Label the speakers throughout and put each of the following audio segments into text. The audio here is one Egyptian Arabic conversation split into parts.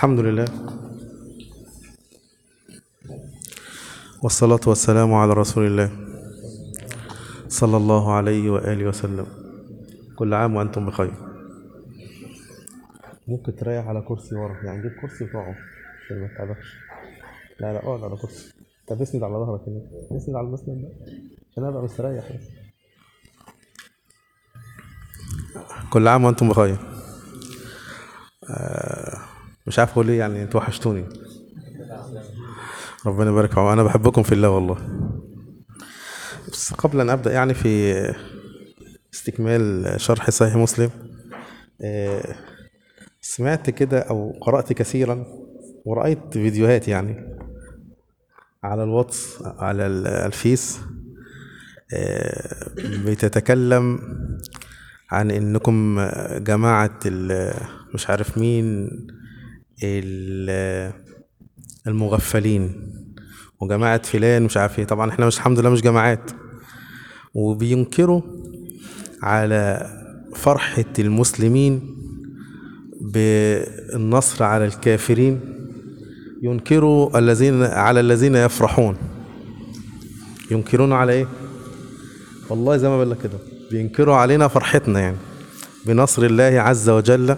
Speaker 1: الحمد لله والصلاة والسلام على رسول الله صلى الله عليه وآله وسلم كل عام وأنتم بخير ممكن تريح على كرسي ورا يعني جيب كرسي وتقعد عشان ما تتعبكش لا لا اقعد على كرسي طب اسند على ظهرك هنا اسند على المسند ده عشان ابقى مستريح بس كل عام وانتم بخير آه، مش عارف اقول ايه يعني انتوا وحشتوني ربنا يبارك فيكم انا بحبكم في الله والله بس قبل ان ابدا يعني في استكمال شرح صحيح مسلم آه، سمعت كده او قرات كثيرا ورأيت فيديوهات يعني على الواتس على ال- الفيس آه، بتتكلم عن انكم جماعة ال- مش عارف مين ال- المغفلين وجماعة فلان مش عارف ايه طبعا احنا مش الحمد لله مش جماعات وبينكروا على فرحة المسلمين بالنصر على الكافرين ينكروا الذين على الذين يفرحون ينكرون على ايه والله زي ما بقول لك كده بينكروا علينا فرحتنا يعني بنصر الله عز وجل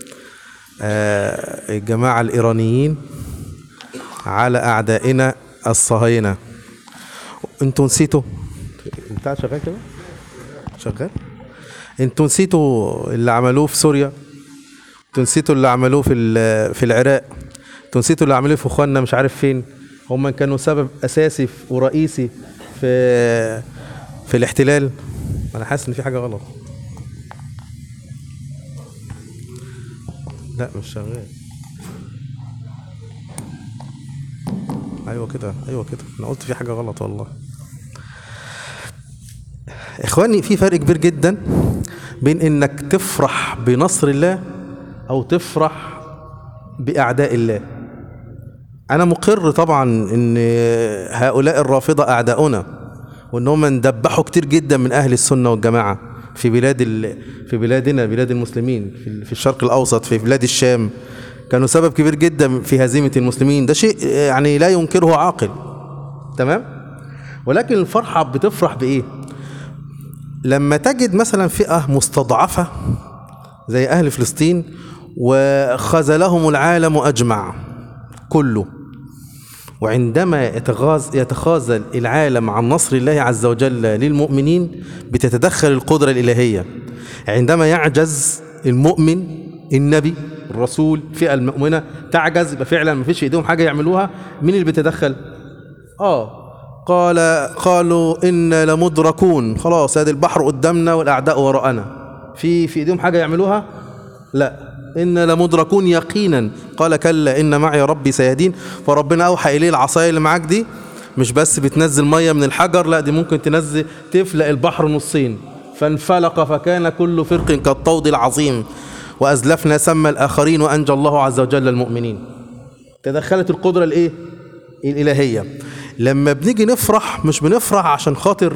Speaker 1: آه، الجماعة الإيرانيين على أعدائنا الصهاينة انتوا نسيتوا بتاع شغال كده شغال انتوا نسيتوا اللي عملوه في سوريا انتوا نسيتوا اللي عملوه في ال- في العراق انتوا نسيتوا اللي عملوه في اخواننا مش عارف فين هم كانوا سبب اساسي في- ورئيسي في في الاحتلال انا حاسس ان في حاجه غلط لا مش شغال ايوه كده ايوه كده انا قلت في حاجه غلط والله اخواني في فرق كبير جدا بين انك تفرح بنصر الله او تفرح باعداء الله انا مقر طبعا ان هؤلاء الرافضه اعداؤنا وان هم اندبحوا كتير جدا من اهل السنه والجماعه في بلاد ال... في بلادنا بلاد المسلمين في, ال- في الشرق الاوسط في بلاد الشام كانوا سبب كبير جدا في هزيمه المسلمين ده شيء يعني لا ينكره عاقل تمام ولكن الفرحه بتفرح بايه لما تجد مثلا فئه مستضعفه زي اهل فلسطين وخذلهم العالم اجمع كله وعندما يتغاز يتخاذل العالم عن نصر الله عز وجل للمؤمنين بتتدخل القدرة الإلهية عندما يعجز المؤمن النبي الرسول فئة المؤمنة تعجز يبقى فعلا ما فيش في ايديهم حاجة يعملوها مين اللي بيتدخل اه قال قالوا إن لمدركون خلاص هذا البحر قدامنا والأعداء وراءنا في في ايديهم حاجة يعملوها لا إن لمدركون يقينا قال كلا إن معي ربي سيهدين فربنا أوحى إليه العصاية اللي معاك دي مش بس بتنزل مية من الحجر لا دي ممكن تنزل تفلق البحر نصين فانفلق فكان كل فرق كالطود العظيم وأزلفنا سم الآخرين وأنجى الله عز وجل المؤمنين تدخلت القدرة الإيه؟ الإلهية لما بنيجي نفرح مش بنفرح عشان خاطر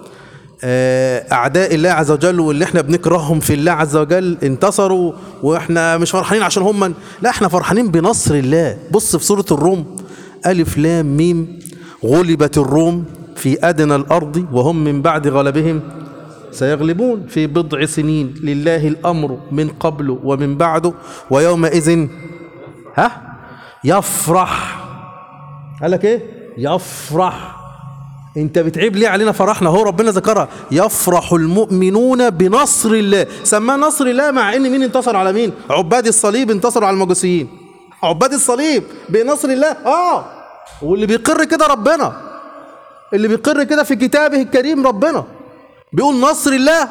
Speaker 1: آه، اعداء الله عز وجل واللي احنا بنكرههم في الله عز وجل انتصروا واحنا مش فرحانين عشان هم لا احنا فرحانين بنصر الله بص في سورة الروم الف لام ميم غلبت الروم في ادنى الارض وهم من بعد غلبهم سيغلبون في بضع سنين لله الامر من قبل ومن بعده ويومئذ ها يفرح قال لك ايه يفرح انت بتعيب ليه علينا فرحنا هو ربنا ذكرها يفرح المؤمنون بنصر الله سماه نصر الله مع ان مين انتصر على مين عباد الصليب انتصروا على المجوسيين عباد الصليب بنصر الله اه واللي بيقر كده ربنا اللي بيقر كده في كتابه الكريم ربنا بيقول نصر الله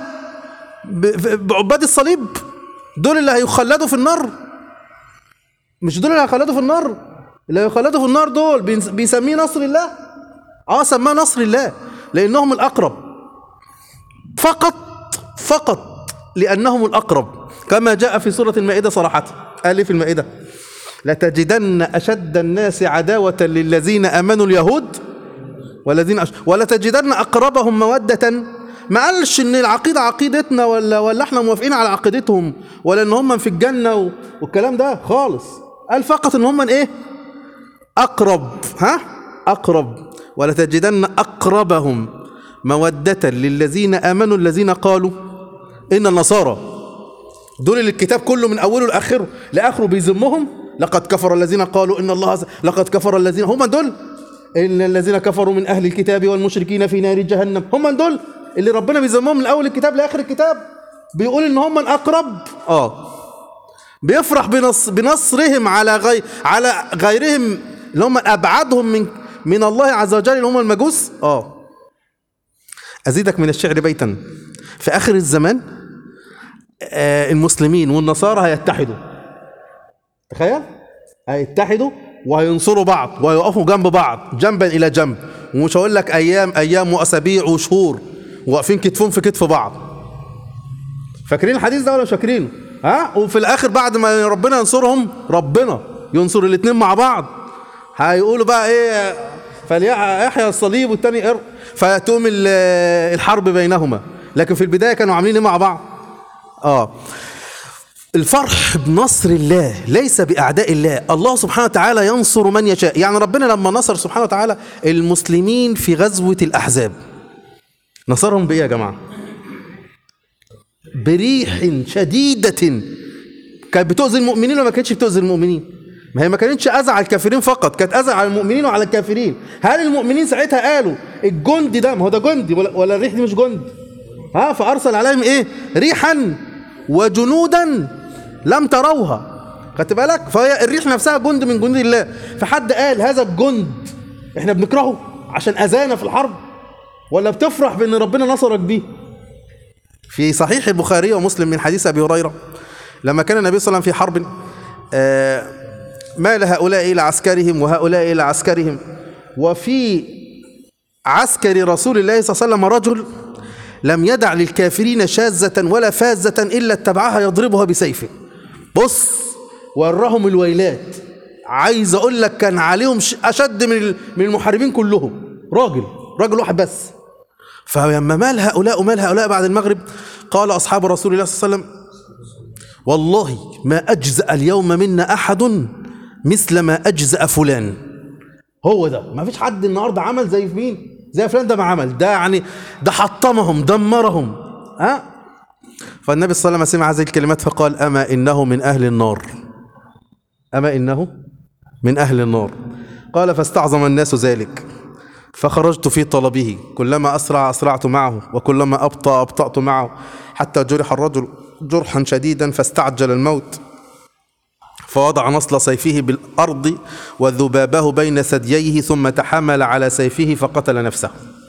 Speaker 1: ب- بعباد الصليب دول اللي هيخلدوا في النار مش دول اللي هيخلدوا في النار اللي هيخلدوا في النار دول بينس- بيسميه نصر الله اه سماه نصر الله لانهم الاقرب فقط فقط لانهم الاقرب كما جاء في سوره المائده صراحه قال لي في المائده لتجدن اشد الناس عداوه للذين امنوا اليهود والذين أش... ولتجدن اقربهم موده ما قالش ان العقيده عقيدتنا ولا ولا احنا موافقين على عقيدتهم ولا ان هم في الجنه و... والكلام ده خالص قال فقط ان هم ايه اقرب ها اقرب ولتجدن اقربهم موده للذين امنوا الذين قالوا ان النصارى دول اللي الكتاب كله من اوله لاخره لاخره بيذمهم لقد كفر الذين قالوا ان الله ز- لقد كفر الذين هم دول ان الذين كفروا من اهل الكتاب والمشركين في نار جهنم هم دول اللي ربنا بيذمهم من اول الكتاب لاخر الكتاب بيقول ان هم الاقرب اه بيفرح بنص بنصرهم على غير على غيرهم اللي هم ابعدهم من من الله عز وجل اللي هم المجوس اه ازيدك من الشعر بيتا في اخر الزمان آه المسلمين والنصارى هيتحدوا تخيل هيتحدوا وهينصروا بعض وهيقفوا جنب بعض جنبا الى جنب ومش هقول لك ايام ايام واسابيع وشهور واقفين كتفهم في كتف بعض فاكرين الحديث ده ولا مش فاكرينه ها وفي الاخر بعد ما ربنا ينصرهم ربنا ينصر الاثنين مع بعض هيقولوا بقى ايه فليحيى الصليب والتاني ار فتقوم ال- الحرب بينهما لكن في البدايه كانوا عاملين ايه مع بعض اه الفرح بنصر الله ليس باعداء الله الله سبحانه وتعالى ينصر من يشاء يعني ربنا لما نصر سبحانه وتعالى المسلمين في غزوه الاحزاب نصرهم بايه يا جماعه بريح شديدة كانت بتؤذي المؤمنين ولا ما كانتش بتؤذي المؤمنين؟ ما هي ما كانتش أذى على الكافرين فقط، كانت أذى على المؤمنين وعلى الكافرين. هل المؤمنين ساعتها قالوا الجندي ده ما هو ده جندي ولا, ولا الريح دي مش جند؟ ها فأرسل عليهم إيه؟ ريحا وجنودا لم تروها. خدت بالك؟ فهي الريح نفسها جند من جنود الله، فحد قال هذا الجند احنا بنكرهه عشان أذانا في الحرب؟ ولا بتفرح بإن ربنا نصرك بيه؟ في صحيح البخاري ومسلم من حديث ابي هريره لما كان النبي صلى الله عليه وسلم في حرب آه، مال هؤلاء الى عسكرهم وهؤلاء الى عسكرهم وفي عسكر رسول الله صلى الله عليه وسلم رجل لم يدع للكافرين شاذة ولا فازة إلا اتبعها يضربها بسيفه بص وراهم الويلات عايز أقول لك كان عليهم ش- أشد من ال- من المحاربين كلهم راجل راجل واحد بس فلما مال هؤلاء ومال هؤلاء بعد المغرب قال أصحاب رسول الله صلى الله عليه وسلم والله ما أجزأ اليوم منا أحد مثل ما أجزأ فلان هو ده ما فيش حد النهارده عمل زي مين زي فلان ده ما عمل ده يعني ده حطمهم دمرهم ها فالنبي صلى الله عليه وسلم سمع هذه الكلمات فقال أما إنه من أهل النار أما إنه من أهل النار قال فاستعظم الناس ذلك فخرجت في طلبه كلما أسرع أسرعت معه وكلما أبطأ أبطأت معه حتى جرح الرجل جرحا شديدا فاستعجل الموت فوضع نصل سيفه بالأرض وذبابه بين ثدييه ثم تحمل على سيفه فقتل نفسه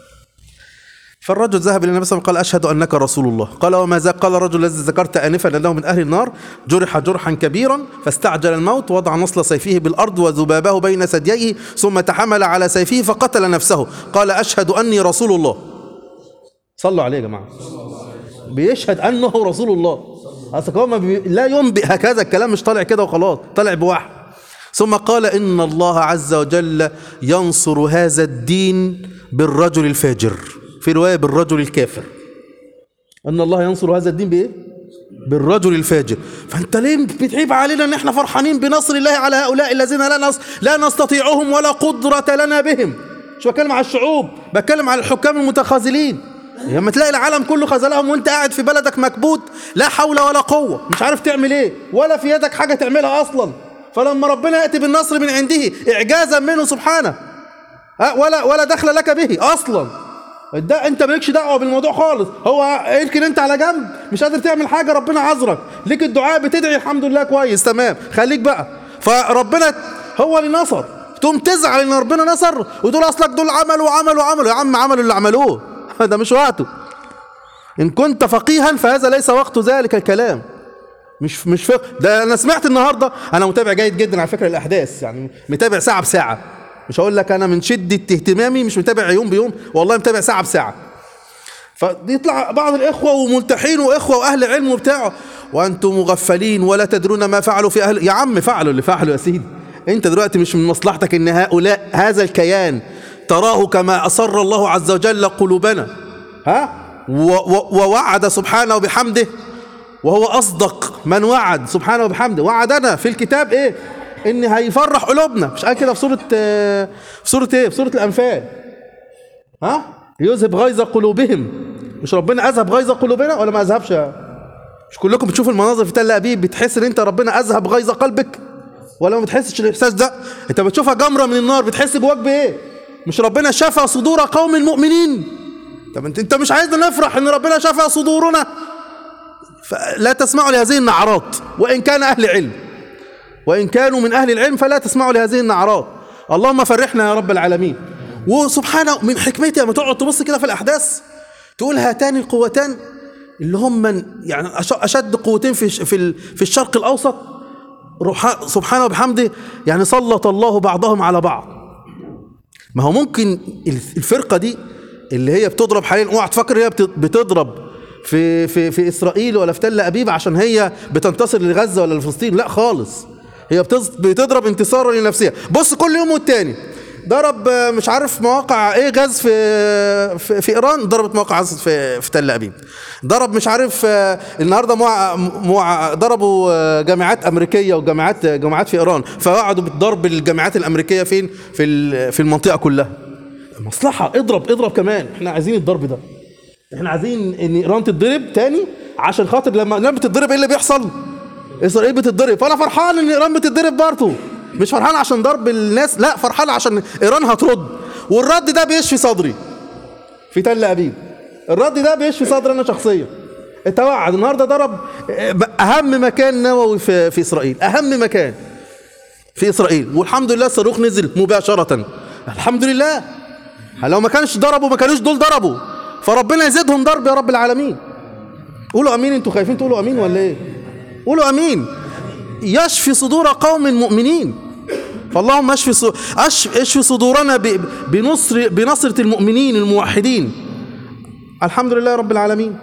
Speaker 1: فالرجل ذهب الى النبي صلى الله عليه وسلم قال اشهد انك رسول الله قال وما ذاك قال الرجل الذي ذكرت انفا انه من اهل النار جرح جرحا كبيرا فاستعجل الموت وضع نصل سيفه بالارض وذبابه بين ثدييه ثم تحمل على سيفه فقتل نفسه قال اشهد اني رسول الله صلوا عليه يا جماعه بيشهد انه رسول الله اصل هو ما بي... لا ينبئ هكذا الكلام مش طالع كده وخلاص طالع بواحد ثم قال ان الله عز وجل ينصر هذا الدين بالرجل الفاجر في روايه بالرجل الكافر ان الله ينصر هذا الدين بايه بالرجل الفاجر فانت ليه بتعيب علينا ان احنا فرحانين بنصر الله على هؤلاء الذين لا نص... لا نستطيعهم ولا قدره لنا بهم مش بتكلم على الشعوب بتكلم على الحكام المتخاذلين لما تلاقي العالم كله خذلهم وانت قاعد في بلدك مكبوت لا حول ولا قوه مش عارف تعمل ايه ولا في يدك حاجه تعملها اصلا فلما ربنا ياتي بالنصر من عنده اعجازا منه سبحانه ها ولا ولا دخل لك به اصلا ده انت مالكش دعوه بالموضوع خالص هو يمكن انت على جنب مش قادر تعمل حاجه ربنا عذرك ليك الدعاء بتدعي الحمد لله كويس تمام خليك بقى فربنا هو اللي نصر تقوم تزعل ان ربنا نصر وتقول اصلك دول عملوا وعملوا وعملوا يا عم عملوا اللي عملوه ده مش وقته ان كنت فقيها فهذا ليس وقت ذلك الكلام مش مش فقه ده انا سمعت النهارده انا متابع جيد جدا على فكره الاحداث يعني متابع ساعه بساعه مش هقول لك انا من شده اهتمامي مش متابع يوم بيوم والله متابع ساعه بساعه فيطلع بعض الاخوه وملتحين واخوه واهل علم وبتاع وانتم مغفلين ولا تدرون ما فعلوا في اهل يا عم فعلوا اللي فعلوا يا سيدي انت دلوقتي مش من مصلحتك ان هؤلاء هذا الكيان تراه كما اسر الله عز وجل قلوبنا ها و- و- ووعد سبحانه وبحمده وهو أصدق من وعد سبحانه وبحمده وعدنا في الكتاب إيه ان هيفرح قلوبنا مش قال كده في سوره آه، في سوره ايه في سوره الانفال ها يذهب غيظ قلوبهم مش ربنا اذهب غيظ قلوبنا ولا ما اذهبش مش كلكم بتشوفوا المناظر في تل ابيب بتحس ان انت ربنا اذهب غيظ قلبك ولا ما بتحسش الاحساس ده انت بتشوفها جمره من النار بتحس جواك بايه مش ربنا شفى صدور قوم المؤمنين طب انت انت مش عايزنا نفرح ان ربنا شفى صدورنا فلا تسمعوا لهذه النعرات وان كان اهل علم وان كانوا من اهل العلم فلا تسمعوا لهذه النعرات اللهم فرحنا يا رب العالمين وسبحانه من حكمته لما تقعد تبص كده في الاحداث تقول هاتان القوتان اللي هم من يعني أش- اشد قوتين في ش- في ال- في الشرق الاوسط روح سبحانه وبحمده يعني سلط الله بعضهم على بعض ما هو ممكن الفرقه دي اللي هي بتضرب حاليا اوعى تفكر هي بت- بتضرب في في في اسرائيل ولا في تل ابيب عشان هي بتنتصر لغزه ولا لفلسطين لا خالص هي بتز- بتضرب انتصارا لنفسها بص كل يوم والتاني ضرب آه، مش عارف مواقع ايه غاز في في, في ايران ضربت مواقع غاز في في تل ابيب ضرب مش عارف آه، النهارده مع مع ضربوا آه، جامعات امريكيه وجامعات جامعات في ايران فوعدوا بالضرب الجامعات الامريكيه فين في ال- في المنطقه كلها مصلحه اضرب اضرب كمان احنا عايزين الضرب ده احنا عايزين ان ايران تتضرب تاني عشان خاطر لما لما بتتضرب ايه اللي بيحصل اسرائيل بتتضرب فانا فرحان ان ايران بتتضرب برضه مش فرحان عشان ضرب الناس لا فرحان عشان ايران هترد والرد ده بيشفي صدري في تل ابيب الرد ده بيشفي صدري انا شخصيا اتوعد النهارده ضرب اهم مكان نووي في في اسرائيل اهم مكان في اسرائيل والحمد لله الصاروخ نزل مباشره الحمد لله لو ما كانش ضربوا ما كانوش دول ضربوا فربنا يزيدهم ضرب يا رب العالمين قولوا امين انتوا خايفين تقولوا امين ولا ايه قولوا امين يشفي صدور قوم مؤمنين فاللهم اشفي ص- أش- اشفي صدورنا ب- بنصر بنصرة المؤمنين الموحدين الحمد لله رب العالمين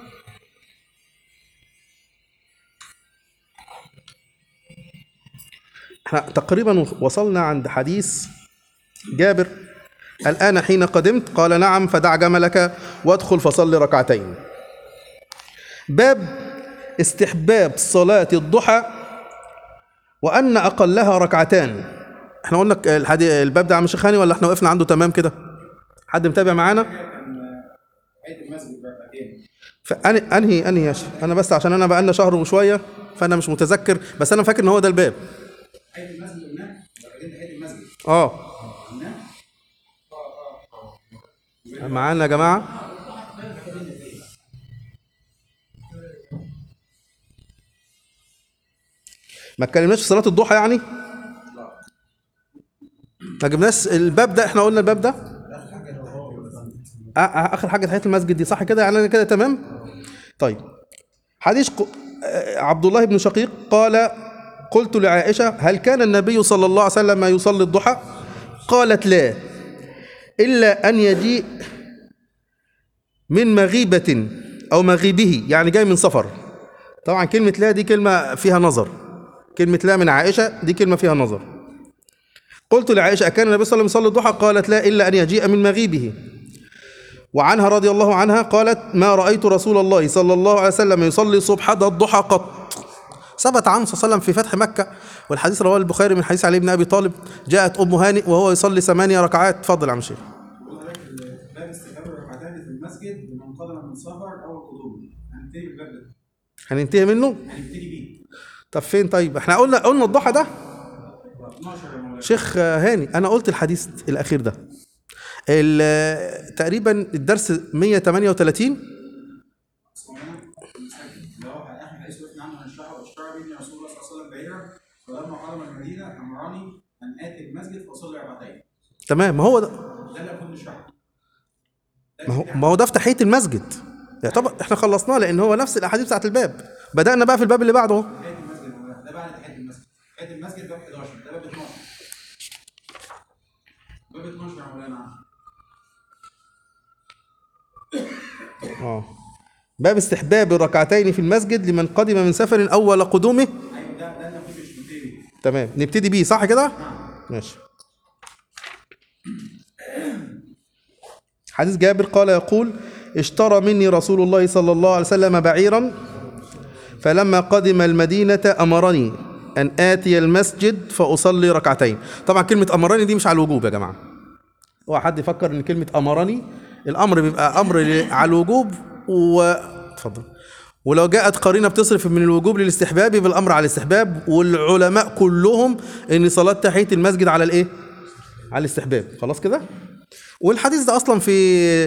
Speaker 1: احنا تقريبا وصلنا عند حديث جابر الآن حين قدمت قال نعم فدع جملك وادخل فصل ركعتين باب استحباب صلاة الضحى وأن أقلها ركعتان احنا قلنا الحدي... الباب ده عم شيخاني ولا احنا وقفنا عنده تمام كده حد متابع معانا
Speaker 2: عيد المسجد ركعتين
Speaker 1: فأنهي أنهي أنهي يا شيخ أنا بس عشان أنا بقالنا شهر وشوية فأنا مش متذكر بس أنا فاكر إن هو ده الباب
Speaker 2: عيد المسجد قلناه ركعتين عيد المسجد
Speaker 1: اه
Speaker 2: قلناه
Speaker 1: معانا يا جماعة ما اتكلمناش في صلاة الضحى يعني ما جبناش الباب ده احنا قلنا الباب ده آه، آه، اخر حاجه تحيه المسجد دي صح كده يعني انا كده تمام طيب حديث ق- آه، عبد الله بن شقيق قال قلت لعائشه هل كان النبي صلى الله عليه وسلم يصلي الضحى قالت لا الا ان يجيء من مغيبة أو مغيبه يعني جاي من سفر طبعا كلمة لا دي كلمة فيها نظر كلمة لا من عائشة دي كلمة فيها نظر قلت لعائشة أكان النبي صلى الله عليه وسلم يصلي الضحى قالت لا إلا أن يجيء من مغيبه وعنها رضي الله عنها قالت ما رأيت رسول الله صلى الله عليه وسلم يصلي صبح الضحى قط ثبت عنه صلى الله عليه وسلم في فتح مكة والحديث رواه البخاري من حديث علي بن أبي طالب جاءت أم هانئ وهو يصلي ثمانية ركعات تفضل يا عم شيخ
Speaker 2: باب استحباب الركعتين في المسجد لمن قدم من سفر او القدوم هنبتدي بالباب ده
Speaker 1: هننتهي منه
Speaker 2: هنبتدي بيه
Speaker 1: طب فين طيب احنا قلنا قلنا الضحى ده
Speaker 2: 12 يا مولانا
Speaker 1: شيخ هاني انا قلت الحديث الاخير ده ال- تقريبا الدرس 138
Speaker 2: اللي هو اخر حديث وقفنا عنه هنشرحه واشترى بني رسول الله صلى الله عليه وسلم بعيرا فلما قدم المدينه امرني ان اتي المسجد فاصلي ركعتين
Speaker 1: تمام ما هو ده
Speaker 2: ده اللي كنت نشرحه
Speaker 1: ما هو ما هو ده في تحيه المسجد يعتبر احنا خلصناه لان هو نفس الاحاديث بتاعت الباب بدانا بقى في الباب اللي بعده اهو
Speaker 2: تحيه المسجد يا مولانا ده بعد تحيه المسجد تحيه المسجد باب 11 ده باب 12 باب 12 يا مولانا
Speaker 1: اه باب استحباب الركعتين في المسجد لمن قدم من سفر اول قدومه
Speaker 2: ايوه ده ده اللي كنت مش بنتهي
Speaker 1: تمام نبتدي بيه صح كده ماشي حديث جابر قال يقول اشترى مني رسول الله صلى الله عليه وسلم بعيرا فلما قدم المدينة أمرني أن آتي المسجد فأصلي ركعتين طبعا كلمة أمرني دي مش على الوجوب يا جماعة هو حد يفكر ان كلمة أمرني الأمر بيبقى أمر ل- على الوجوب و اتفضل ولو جاءت قرينة بتصرف من الوجوب للاستحباب يبقى الأمر على الاستحباب والعلماء كلهم ان صلاة تحية المسجد على الإيه؟ على الاستحباب خلاص كده؟ والحديث ده أصلا في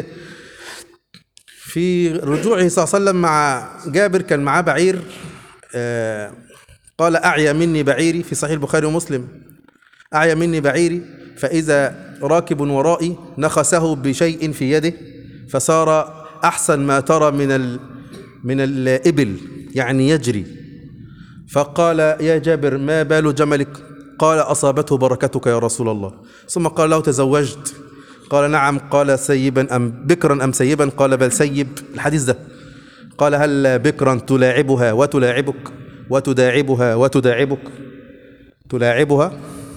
Speaker 1: في رجوعه صلى الله عليه وسلم مع جابر كان معاه بعير آه، قال أعيا مني بعيري في صحيح البخاري ومسلم أعيا مني بعيري فإذا راكب ورائي نخسه بشيء في يده فصار أحسن ما ترى من ال من الإبل يعني يجري فقال يا جابر ما بال جملك قال أصابته بركتك يا رسول الله ثم قال له تزوجت قال نعم قال سيبا أم بكرا أم سيبا قال بل سيب الحديث ده قال هل بكرا تلاعبها وتلاعبك وتداعبها وتداعبك تلاعبها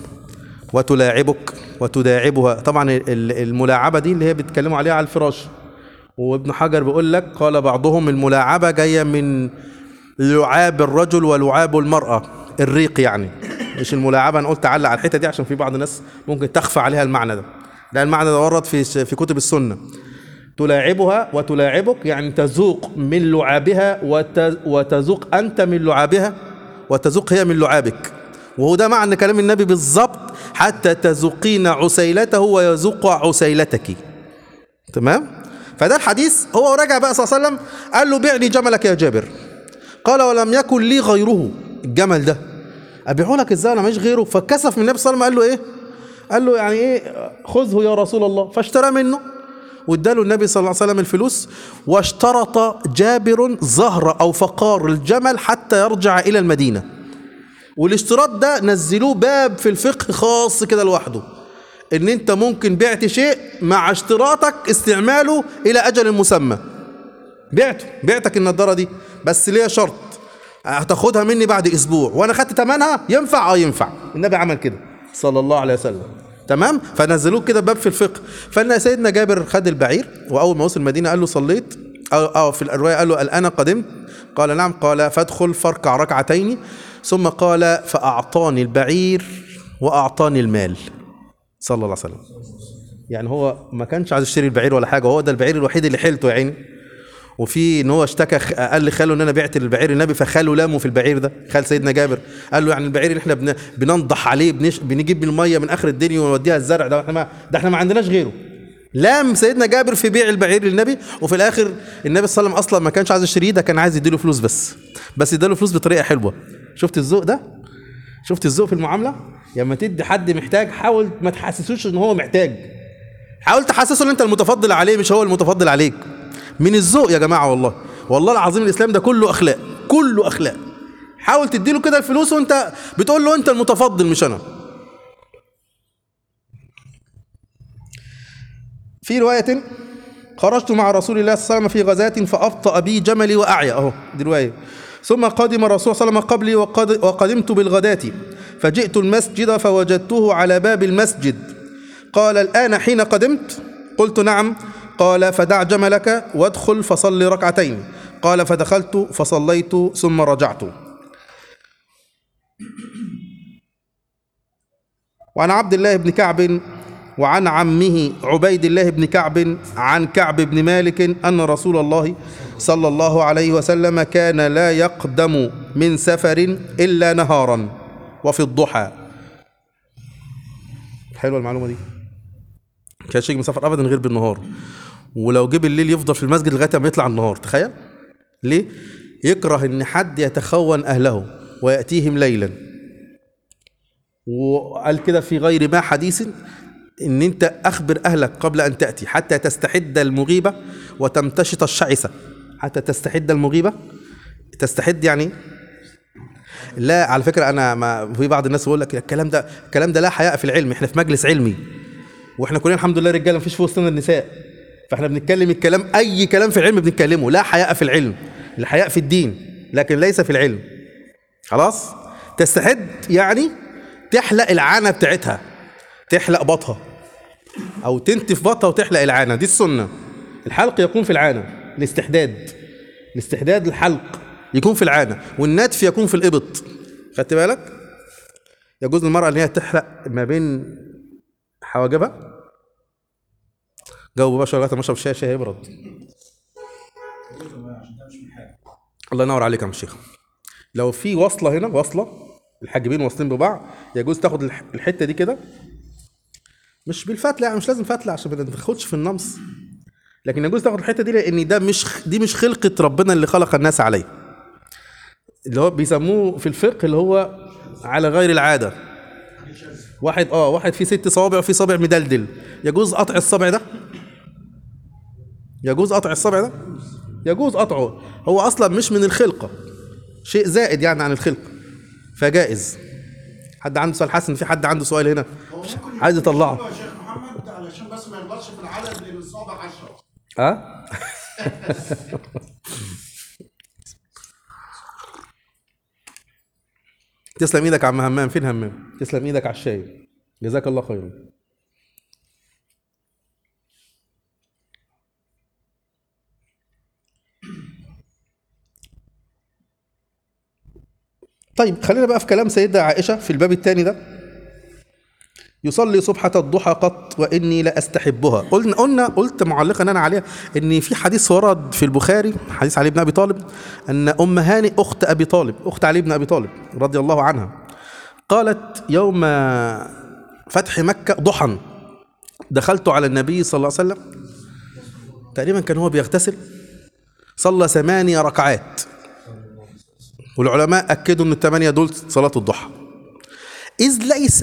Speaker 1: وتلاعبك وتداعبها طبعا ال- الملاعبة دي اللي هي بيتكلموا عليها على الفراش وابن حجر بيقول لك قال بعضهم الملاعبة جاية من لعاب الرجل ولعاب المرأة الريق يعني مش الملاعبة أنا قلت أعلق على الحتة دي عشان في بعض الناس ممكن تخفى عليها المعنى ده ده المعنى ده ورد في في كتب السنة تلاعبها وتلاعبك يعني تذوق من لعابها وت- وتذوق أنت من لعابها وتذوق هي من لعابك وهو ده معنى كلام النبي بالظبط حتى تذوقين عسيلته ويذوق عسيلتك تمام فده الحديث هو راجع بقى صلى الله عليه وسلم قال له بعني جملك يا جابر قال ولم يكن لي غيره الجمل ده ابيعه لك ازاي انا ماليش غيره فكسف من النبي صلى الله عليه وسلم قال له ايه قال له يعني ايه خذه يا رسول الله فاشترى منه واداله النبي صلى الله عليه وسلم الفلوس واشترط جابر ظهر او فقار الجمل حتى يرجع الى المدينه والاشتراط ده نزلوه باب في الفقه خاص كده لوحده ان انت ممكن بعت شيء مع اشتراطك استعماله الى اجل مسمى بعته بعتك النضاره دي بس ليها شرط هتاخدها مني بعد اسبوع وانا خدت ثمنها ينفع اه ينفع النبي عمل كده صلى الله عليه وسلم تمام فنزلوه كده باب في الفقه فان سيدنا جابر خد البعير واول ما وصل المدينه قال له صليت أو, أو في الروايه قال له الان قدمت قال نعم قال فادخل فاركع ركعتين ثم قال فاعطاني البعير واعطاني المال صلى الله عليه وسلم يعني هو ما كانش عايز يشتري البعير ولا حاجه هو ده البعير الوحيد اللي حيلته يا عيني وفي ان هو اشتكى خ- قال لخاله ان انا بعت البعير النبي فخاله لامه في البعير ده خال سيدنا جابر قال له يعني البعير اللي احنا بن... بننضح عليه بنش... بنجيب الميه من اخر الدنيا ونوديها الزرع ده احنا ما... ده احنا ما عندناش غيره لام سيدنا جابر في بيع البعير للنبي وفي الاخر النبي صلى الله عليه وسلم اصلا ما كانش عايز يشتريه ده كان عايز يديله فلوس بس بس اداله فلوس بطريقه حلوه شفت الذوق ده شفت الذوق في المعامله لما تدي حد محتاج حاول ما تحسسوش ان هو محتاج حاول تحسسه ان انت المتفضل عليه مش هو المتفضل عليك من الذوق يا جماعه والله والله العظيم الاسلام ده كله اخلاق كله اخلاق حاول تديله كده الفلوس وانت بتقول له انت المتفضل مش انا في روايه خرجت مع رسول الله صلى الله عليه وسلم في غزاة فأبطأ بي جملي وأعيا أهو دي رواية ثم قدم الرسول صلى الله عليه وسلم قبلي وقد وقدمت بالغداة فجئت المسجد فوجدته على باب المسجد قال الآن حين قدمت قلت نعم قال فدع جملك وادخل فصل ركعتين قال فدخلت فصليت ثم رجعت وعن عبد الله بن كعب وعن عمه عبيد الله بن كعب عن كعب بن مالك أن رسول الله صلى الله عليه وسلم كان لا يقدم من سفر إلا نهارا وفي الضحى حلوة المعلومة دي كانش يجي مسافر أبدا غير بالنهار ولو جه بالليل يفضل في المسجد لغاية ما يطلع النهار تخيل ليه يكره ان حد يتخون اهله وياتيهم ليلا وقال كده في غير ما حديث ان انت اخبر اهلك قبل ان تاتي حتى تستحد المغيبه وتمتشط الشعثه حتى تستحد المغيبه تستحد يعني لا على فكره انا ما في بعض الناس بيقول لك الكلام ده الكلام ده لا حياء في العلم احنا في مجلس علمي واحنا كلنا الحمد لله رجاله مفيش في وسطنا النساء فاحنا بنتكلم الكلام اي كلام في العلم بنتكلمه لا حياء في العلم الحياء في الدين لكن ليس في العلم خلاص تستحد يعني تحلق العانه بتاعتها تحلق بطها او تنتف بطها وتحلق العانه دي السنه الحلق يكون في العانه الاستحداد الاستحداد الحلق يكون في العانه والنتف يكون في الابط خدت بالك يجوز للمرأة إن هي تحلق ما بين حواجبها جاوب بقى شوية لغاية ما اشرب الشاي الشاي هيبرد
Speaker 2: عشان ده مش من حاجه
Speaker 1: الله ينور عليك يا عم الشيخ لو في وصلة هنا وصلة الحاجبين واصلين ببعض يجوز تاخد الح- الحتة دي كده مش بالفتلة يعني مش لازم فتلة عشان ما تاخدش في النمص لكن يجوز تاخد الحتة دي لأن ده مش دي مش خلقة ربنا اللي خلق الناس عليه اللي هو بيسموه في الفقه اللي هو على غير العادة واحد اه واحد فيه ست صوابع وفيه صابع مدلدل يجوز قطع الصبع ده يجوز قطع الصبع ده يجوز قطعه هو اصلا مش من الخلقه شيء زائد يعني عن الخلقه فجائز حد عنده سؤال حسن في حد عنده سؤال هنا
Speaker 3: هو ممكن
Speaker 1: عايز يطلعه
Speaker 3: يا شيخ محمد علشان بس ما يغلطش في العدد لان الصابع 10
Speaker 1: اه تسلم ايدك يا عم همام فين همام تسلم ايدك على الشاي جزاك الله خيرا طيب خلينا بقى في كلام سيدة عائشة في الباب الثاني ده يصلي صبحة الضحى قط وإني لأستحبها قلنا قلنا قلت معلقا أنا عليها إن في حديث ورد في البخاري حديث علي بن أبي طالب أن أم هانئ أخت أبي طالب أخت علي بن أبي طالب رضي الله عنها قالت يوم فتح مكة ضحى دخلت على النبي صلى الله عليه وسلم تقريبا كان هو بيغتسل صلى ثمانية ركعات والعلماء أكدوا أن الثمانية دول صلاة الضحى إذ ليس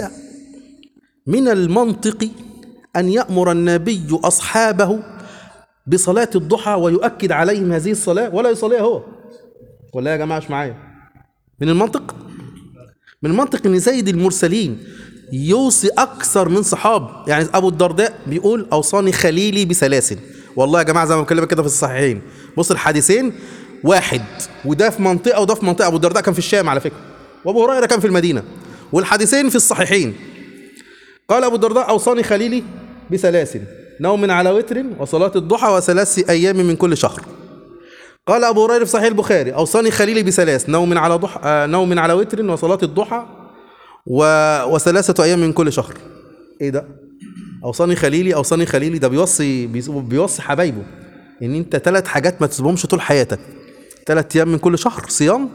Speaker 1: من المنطق أن يأمر النبي أصحابه بصلاة الضحى ويؤكد عليهم هذه الصلاة ولا يصليها هو ولا يا جماعة مش معايا من المنطق من المنطق أن سيد المرسلين يوصي أكثر من صحاب يعني أبو الدرداء بيقول أوصاني خليلي بسلاسل والله يا جماعة زي ما بكلمك كده في الصحيحين بص الحديثين واحد وده في منطقة وده في منطقة أبو الدرداء كان في الشام على فكرة وأبو هريرة كان في المدينة والحديثين في الصحيحين قال أبو الدرداء أوصاني خليلي بسلاسل نوم على وتر وصلاة الضحى وثلاث أيام من كل شهر قال أبو هريرة في صحيح البخاري أوصاني خليلي بثلاث نوم على ضحى آه، نوم على وتر وصلاة الضحى و... وثلاثة أيام من كل شهر إيه ده؟ أوصاني خليلي أوصاني خليلي ده بيوصي بيس- بيوصي حبايبه إن أنت ثلاث حاجات ما تسيبهمش طول حياتك ثلاث أيام من كل شهر صيام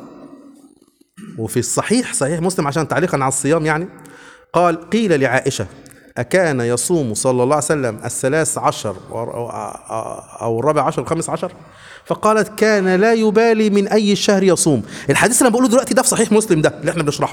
Speaker 1: وفي الصحيح صحيح مسلم عشان تعليقا على الصيام يعني قال قيل لعائشة أكان يصوم صلى الله عليه وسلم الثلاث عشر أو- أو- أو الرابع عشر الخامس عشر فقالت كان لا يبالي من أي شهر يصوم الحديث اللي أنا بقوله دلوقتي ده في صحيح مسلم ده اللي احنا بنشرحه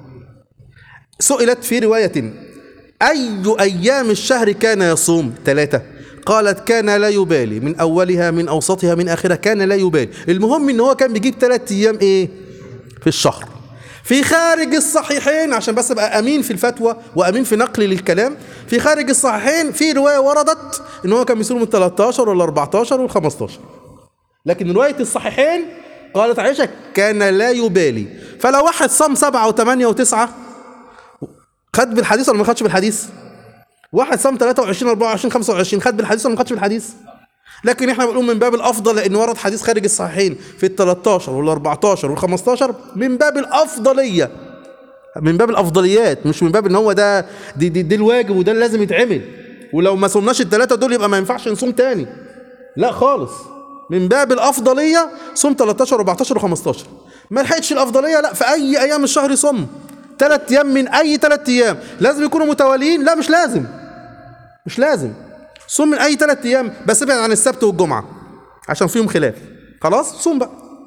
Speaker 1: سئلت في رواية أي أيام الشهر كان يصوم ثلاثة قالت كان لا يبالي من أولها من أوسطها من آخرها كان لا يبالي المهم إن هو كان بيجيب ثلاثة أيام إيه في الشهر في خارج الصحيحين عشان بس ابقى امين في الفتوى وامين في نقلي للكلام في خارج الصحيحين في روايه وردت ان هو كان بيصوم من 13 ولا 14 ولا 15 لكن روايه الصحيحين قالت عائشه كان لا يبالي فلو واحد صام سبعه وثمانيه وتسعه خد بالحديث ولا ما خدش بالحديث؟ واحد صام 23 24 25 خد بالحديث ولا ما خدش بالحديث؟ لكن احنا بنقول من باب الافضل لان ورد حديث خارج الصحيحين في ال 13 وال 14 وال 15 من باب الافضليه من باب الافضليات مش من باب ان هو ده دي, دي, دي الواجب وده اللي لازم يتعمل ولو ما صمناش الثلاثه دول يبقى ما ينفعش نصوم تاني لا خالص من باب الافضليه صوم 13 و14 و15 ما لحقتش الافضليه لا في اي ايام الشهر صم ثلاث ايام من اي ثلاث ايام لازم يكونوا متواليين لا مش لازم مش لازم صوم من اي ثلاث ايام بس ابعد عن السبت والجمعه عشان فيهم خلاف خلاص صوم بقى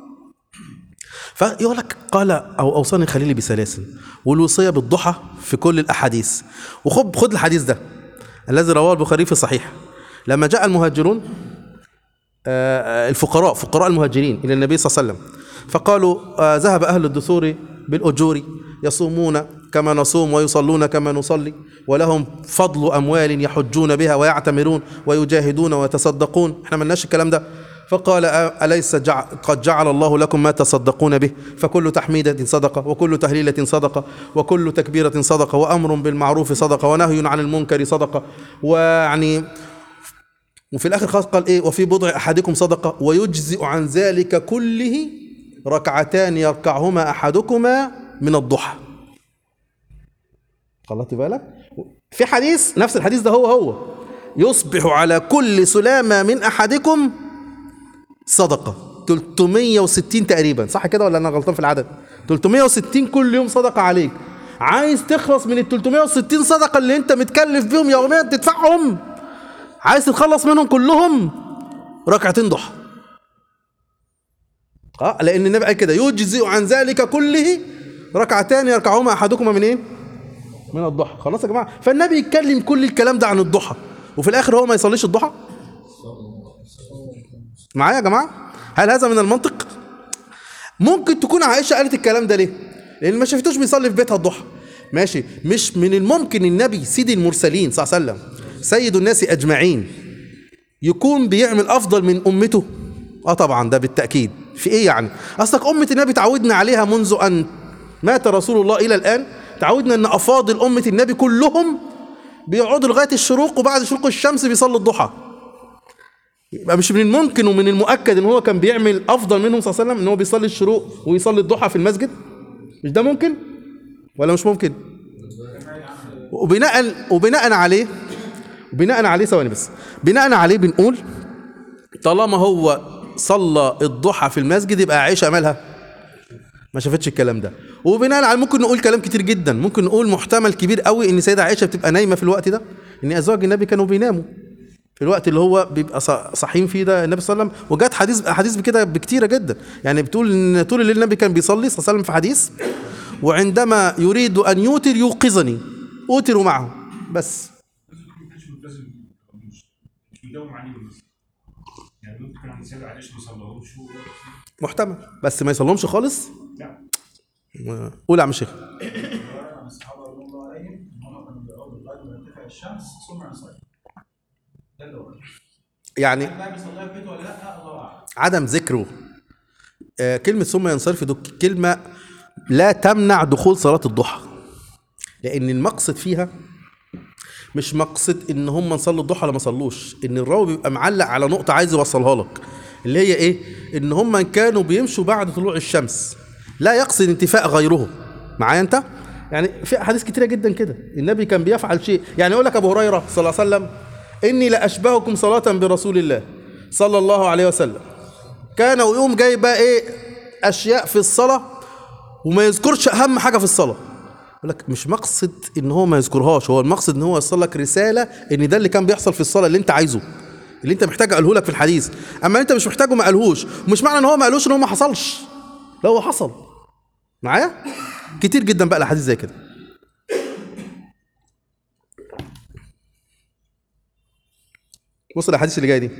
Speaker 1: فيقول لك قال او اوصاني خليلي بسلاسل والوصيه بالضحى في كل الاحاديث وخد خد الحديث ده الذي رواه البخاري في صحيح لما جاء المهاجرون آه، الفقراء فقراء المهاجرين الى النبي صلى الله عليه وسلم فقالوا آه، ذهب اهل الدثور بالاجور يصومون كما نصوم ويصلون كما نصلي ولهم فضل اموال يحجون بها ويعتمرون ويجاهدون ويتصدقون احنا ملناش الكلام ده فقال أ- أليس جع قد جعل الله لكم ما تصدقون به فكل تحميدة صدقة وكل تهليلة صدقة وكل تكبيرة صدقة وأمر بالمعروف صدقة ونهي عن المنكر صدقة ويعني وفي الاخر خالص قال ايه وفي بضع احدكم صدقه ويجزئ عن ذلك كله ركعتان يركعهما احدكما من الضحى خلطت بالك في حديث نفس الحديث ده هو هو يصبح على كل سلامة من أحدكم صدقة 360 تقريبا صح كده ولا أنا غلطان في العدد 360 كل يوم صدقة عليك عايز تخلص من ال 360 صدقة اللي أنت متكلف بيهم يوميا تدفعهم عايز تتخلص منهم كلهم ركعتين ضحى اه لان النبي قال كده يجزئ عن ذلك كله ركعتان يركعهما احدكما من ايه؟ من الضحى خلاص يا جماعه فالنبي يتكلم كل الكلام ده عن الضحى وفي الاخر هو ما يصليش الضحى معايا يا جماعه هل هذا من المنطق ممكن تكون عائشه قالت الكلام ده ليه لان ما شافتوش بيصلي في بيتها الضحى ماشي مش من الممكن النبي سيد المرسلين صلى الله عليه وسلم سيد الناس اجمعين يكون بيعمل افضل من امته اه طبعا ده بالتاكيد في ايه يعني اصلك امه النبي تعودنا عليها منذ ان مات رسول الله الى الان تعودنا ان افاضل امه النبي كلهم بيقعدوا لغايه الشروق وبعد شروق الشمس بيصلوا الضحى يبقى مش من الممكن ومن المؤكد ان هو كان بيعمل افضل منهم صلى الله عليه وسلم ان هو بيصلي الشروق ويصلي الضحى في المسجد مش ده ممكن ولا مش ممكن وبناء وبناء عليه بناء عليه ثواني بس بناء عليه بنقول طالما هو صلى الضحى في المسجد يبقى عائشه مالها ما شافتش الكلام ده وبناء على ممكن نقول كلام كتير جدا ممكن نقول محتمل كبير قوي ان سيده عائشه بتبقى نايمه في الوقت ده ان ازواج النبي كانوا بيناموا في الوقت اللي هو بيبقى ص- صاحيين فيه ده النبي صلى الله عليه وسلم وجات حديث احاديث بكده بكتيره جدا يعني بتقول ان طول الليل النبي كان بيصلي صلى الله عليه وسلم في حديث وعندما يريد ان يوتر يوقظني اوتر معه بس
Speaker 4: ما كانش ملتزم مش مش بيداوم عليهم بس يعني ممكن كان عند سيدة عائشة ما صلىهمش و-
Speaker 1: محتمل بس ما يصلهمش خالص
Speaker 4: لا
Speaker 1: قول يا عم الشيخ
Speaker 2: عن الصحابه رضي الله عليهم ان هم كانوا بيقعدوا لغايه ما ترتفع الشمس ثم يصلي ده اللي هو
Speaker 1: يعني
Speaker 2: هل بقى بيصليها في بيته ولا لا الله اعلم
Speaker 1: عدم ذكره آه، كلمة ثم ينصرف دي كلمة لا تمنع دخول صلاة الضحى لأن المقصد فيها مش مقصد إن هم نصلي الضحى ولا ما صلوش إن الراوي بيبقى معلق على نقطة عايز يوصلها لك اللي هي إيه؟ إن هم كانوا بيمشوا بعد طلوع الشمس لا يقصد انتفاء غيره معايا أنت؟ يعني في أحاديث كتيرة جدا كده النبي كان بيفعل شيء يعني يقول لك أبو هريرة صلى الله عليه وسلم إني لأشبهكم صلاة برسول الله صلى الله عليه وسلم كان ويقوم جاي بقى ايه اشياء في الصلاه وما يذكرش اهم حاجه في الصلاه يقول لك مش مقصد ان هو ما يذكرهاش هو المقصد ان هو يوصل لك رساله ان ده اللي كان بيحصل في الصلاه اللي انت عايزه اللي انت محتاج اقوله لك في الحديث اما انت مش محتاجه ما قالهوش مش معنى ان هو ما قالوش ان هو ما حصلش لا هو حصل معايا كتير جدا بقى الاحاديث زي كده بص الاحاديث اللي جايه دي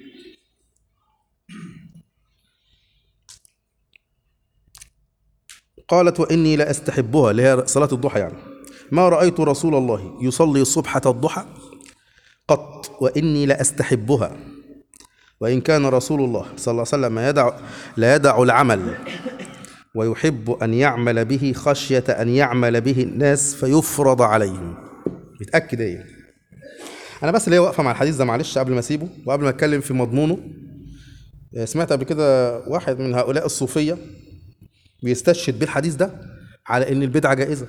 Speaker 1: قالت وإني لأستحبها اللي هي صلاة الضحى يعني ما رأيت رسول الله يصلي صبحة الضحى قط وإني لأستحبها وإن كان رسول الله صلى الله عليه وسلم يدع لا يدع العمل ويحب أن يعمل به خشية أن يعمل به الناس فيفرض عليهم متأكد إيه أنا بس اللي هي واقفة مع الحديث ده معلش قبل ما أسيبه وقبل ما أتكلم في مضمونه سمعت قبل كده واحد من هؤلاء الصوفية بيستشهد بالحديث ده على ان البدعه جائزه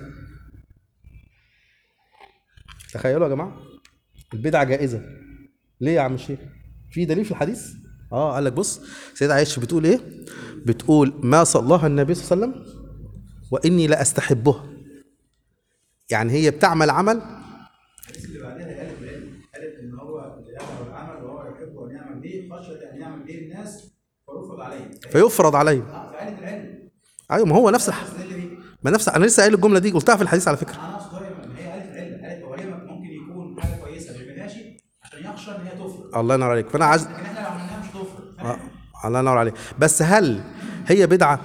Speaker 1: تخيلوا يا جماعه البدعه جائزه ليه يا عم الشيخ في دليل في الحديث اه قال لك بص سيدة عائشة بتقول ايه بتقول ما صلاها النبي صلى الله عليه وسلم واني لاستحبها يعني هي بتعمل عمل
Speaker 2: الحديث اللي بعدها قالت العلم قالت ان هو اللي يعمل العمل وهو يحب ان يعمل به خشيه ان يعمل به الناس فيفرض عليه
Speaker 1: فيفرض عليه
Speaker 2: اه فقالت العلم
Speaker 1: ايوه ما هو نفس الح...
Speaker 2: استدل بيه
Speaker 1: ما نفس انا لسه قايل الجمله دي قلتها في الحديث على فكره
Speaker 2: انا اقصد هي ما هي قالت العلم قالت هو هي ممكن يكون حاجه كويسه ما يعملهاش عشان يخشى ان هي تفرض
Speaker 1: الله ينور عليك فانا عايز
Speaker 2: لكن احنا لو عملناها مش تفرض
Speaker 1: آه، الله ينور عليك بس هل هي بدعة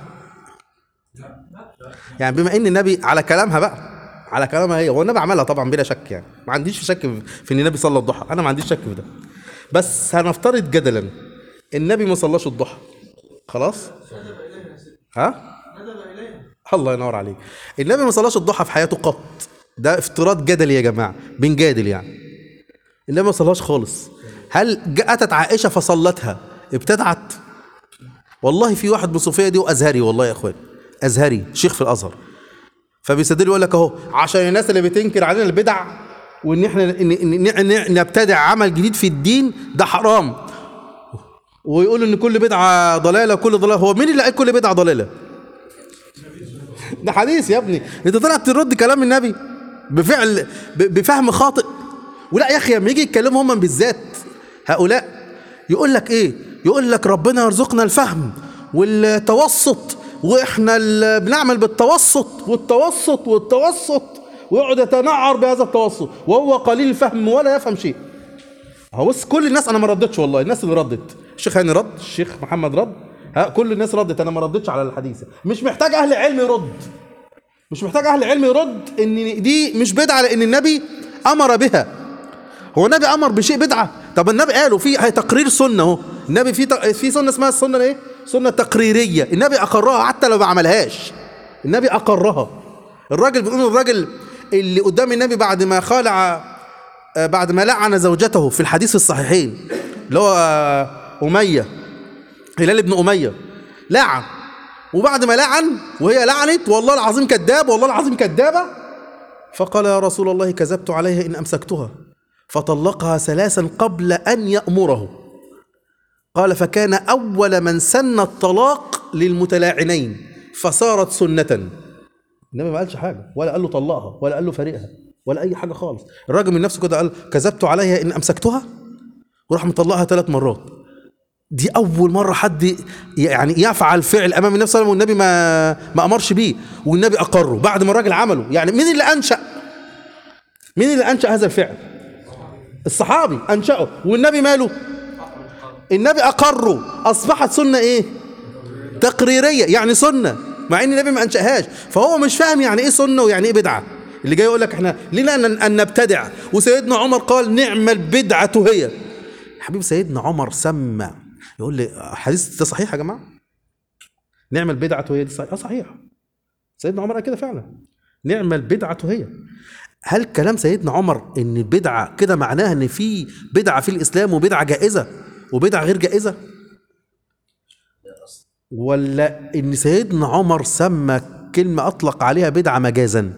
Speaker 1: يعني بما ان النبي على كلامها بقى على كلامها هي هو النبي عملها طبعا بلا شك يعني ما عنديش شك في- في ان النبي صلى الضحى انا ما عنديش شك في ده بس هنفترض جدلا النبي ما صلاش الضحى خلاص ها الله ينور عليك النبي ما صلاش الضحى في حياته قط ده افتراض جدلي يا جماعه بنجادل يعني النبي ما صلاش خالص هل ج- اتت عائشه فصلتها ابتدعت والله في واحد من الصوفيه دي وازهري والله يا اخوان ازهري شيخ في الازهر فبيستدل يقول لك اهو عشان الناس اللي بتنكر علينا البدع وان احنا ن- ن- ن- ن- نبتدع عمل جديد في الدين ده حرام ويقول ان كل بدعه ضلاله كل ضلاله هو مين اللي قال كل بدعه ضلاله ده حديث يا ابني انت طلع ترد كلام النبي بفعل ب- بفهم خاطئ ولا يا اخي لما يجي يتكلموا هم بالذات هؤلاء يقول لك ايه يقول لك ربنا يرزقنا الفهم والتوسط واحنا ال- بنعمل بالتوسط والتوسط والتوسط ويقعد يتنعر بهذا التوسط وهو قليل الفهم ولا يفهم شيء هو بص كل الناس انا ما ردتش والله الناس اللي ردت الشيخ هاني رد الشيخ محمد رد ها كل الناس ردت انا ما ردتش على الحديث مش محتاج اهل علم يرد مش محتاج اهل علم يرد ان دي مش بدعه لان النبي امر بها هو النبي امر بشيء بدعه طب النبي قالوا في هي تقرير سنه اهو النبي في ت- في سنه اسمها السنه ايه سنه تقريريه النبي اقرها حتى لو ما عملهاش النبي اقرها الراجل بيقول الراجل اللي قدام النبي بعد ما خالع آه، بعد ما لعن زوجته في الحديث الصحيحين اللي هو آه، اميه هلال بن اميه لعن وبعد ما لعن وهي لعنت والله العظيم كذاب والله العظيم كذابه فقال يا رسول الله كذبت عليها ان امسكتها فطلقها ثلاثا قبل ان يامره قال فكان اول من سن الطلاق للمتلاعنين فصارت سنه النبي ما قالش حاجه ولا قال له طلقها ولا قال له فارقها ولا اي حاجه خالص الراجل من نفسه كده قال كذبت عليها ان امسكتها وراح مطلقها ثلاث مرات دي اول مره حد يعني يفعل فعل امام النبي صلى الله عليه وسلم والنبي ما ما امرش بيه والنبي اقره بعد ما الراجل عمله يعني مين اللي انشا مين اللي انشا هذا الفعل الصحابي انشاه والنبي ماله النبي اقره اصبحت سنه ايه تقريريه يعني سنه مع ان النبي ما انشاهاش فهو مش فاهم يعني ايه سنه ويعني ايه بدعه اللي جاي يقول لك احنا لنا ان أن نبتدع وسيدنا عمر قال نعم البدعه هي حبيب سيدنا عمر سمى يقول لي حديث ده صحيح يا جماعه نعم البدعه هي دي صحيح اه صحيح سيدنا عمر قال كده فعلا نعم البدعه هي هل كلام سيدنا عمر ان البدعه كده معناها ان في بدعه في الاسلام وبدعه جائزه وبدعه غير جائزه ولا ان سيدنا عمر سمى كلمه اطلق عليها بدعه مجازا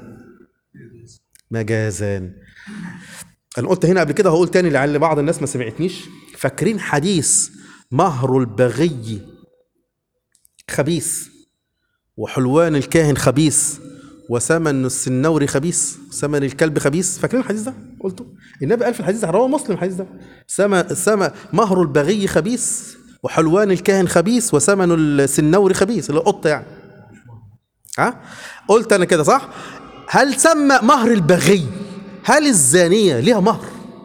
Speaker 1: مجازا انا قلت هنا قبل كده هقول تاني لعل بعض الناس ما سمعتنيش فاكرين حديث مهر البغي خبيث وحلوان الكاهن خبيث وثمن السنوري خبيث ثمن الكلب خبيث فاكرين الحديث ده قلته النبي قال في الحديث ده رواه مسلم الحديث ده سما سما مهر البغي خبيث وحلوان الكاهن خبيث وثمن السنوري خبيث اللي هو قطه يعني ها قلت انا كده صح هل سمى مهر البغي هل الزانيه ليها مهر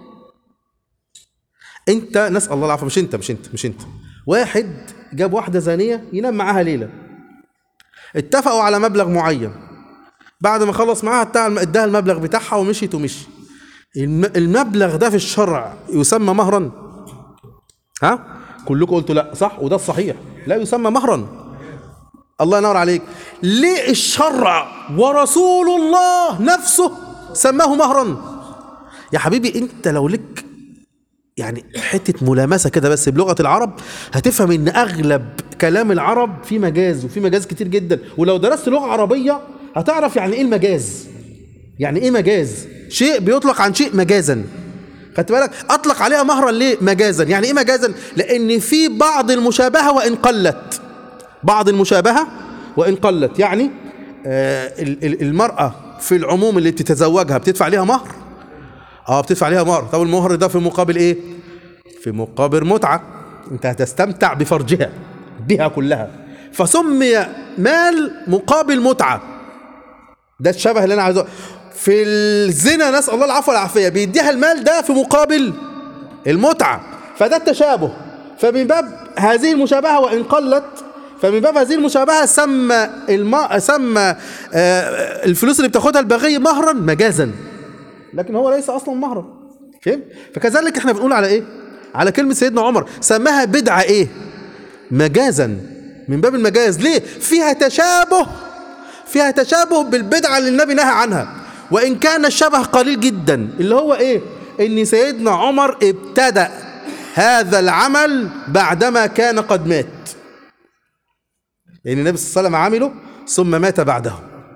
Speaker 1: انت نسال الله العافيه مش انت مش انت مش انت واحد جاب واحده زانيه ينام معاها ليله اتفقوا على مبلغ معين بعد ما خلص معاها بتاع اداها المبلغ بتاعها ومشيت ومشي الم- المبلغ ده في الشرع يسمى مهرا ها كلكم قلتوا لا صح وده الصحيح لا يسمى مهرا الله ينور عليك ليه الشرع ورسول الله نفسه سماه مهرا يا حبيبي انت لو لك يعني حته ملامسه كده بس بلغه العرب هتفهم ان اغلب كلام العرب فيه مجاز وفيه مجاز كتير جدا ولو درست لغه عربيه هتعرف يعني ايه المجاز يعني ايه مجاز شيء بيطلق عن شيء مجازا خدت بالك اطلق عليها مهرا ليه مجازا يعني ايه مجازا لان في بعض المشابهه وان قلت بعض المشابهه وان قلت يعني آه ال- ال- المراه في العموم اللي بتتزوجها بتدفع عليها مهر اه بتدفع عليها مهر طب المهر ده في مقابل ايه في مقابل متعه انت هتستمتع بفرجها بها كلها فسمي مال مقابل متعه ده الشبه اللي انا عايزه في الزنا نسال الله العفو والعافيه بيديها المال ده في مقابل المتعه فده التشابه فمن باب هذه المشابهه وان قلت فمن باب هذه المشابهه سمى الم... سمى آه، الفلوس اللي بتاخدها البغي مهرا مجازا لكن هو ليس اصلا مهرا فهم فكذلك احنا بنقول على ايه على كلمه سيدنا عمر سماها بدعه ايه مجازا من باب المجاز ليه فيها تشابه فيها تشابه بالبدعه اللي النبي نهى عنها وان كان الشبه قليل جدا اللي هو ايه ان سيدنا عمر ابتدأ هذا العمل بعدما كان قد مات لان النبي صلى الله عليه وسلم عمله ثم مات بعده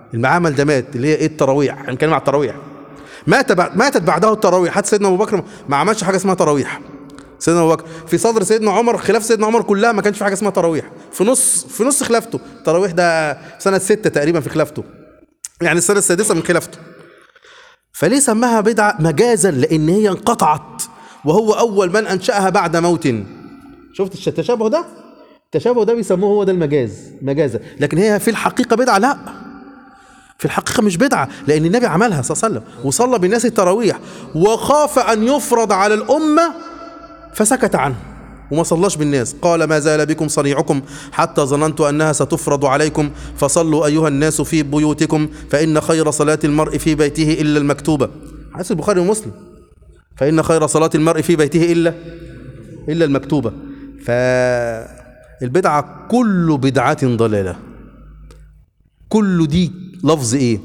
Speaker 1: المعامل ده مات اللي هي ايه التراويح احنا بنتكلم على التراويح مات بعد ماتت بعده التراويح حتى سيدنا ابو بكر ما عملش حاجه اسمها تراويح سيدنا ابو بكر في صدر سيدنا عمر خلاف سيدنا عمر كلها ما كانش في حاجه اسمها تراويح في نص في نص خلافته التراويح ده سنه ستة تقريبا في خلافته يعني السنه السادسه من خلافته فليه سماها بدعه مجازا لان هي انقطعت وهو اول من انشاها بعد موت شفت التشابه ده التشابه ده بيسموه هو ده المجاز مجازا لكن هي في الحقيقه بدعه لا في الحقيقة مش بدعة لأن النبي عملها صلى الله عليه وسلم وصلى بالناس التراويح وخاف أن يفرض على الأمة فسكت عنه وما صلاش بالناس قال ما زال بكم صنيعكم حتى ظننت أنها ستفرض عليكم فصلوا أيها الناس في بيوتكم فإن خير صلاة المرء في بيته إلا المكتوبة حديث البخاري ومسلم فإن خير صلاة المرء في بيته إلا إلا المكتوبة فالبدعة كل بدعة ضلالة كل دي لفظ ايه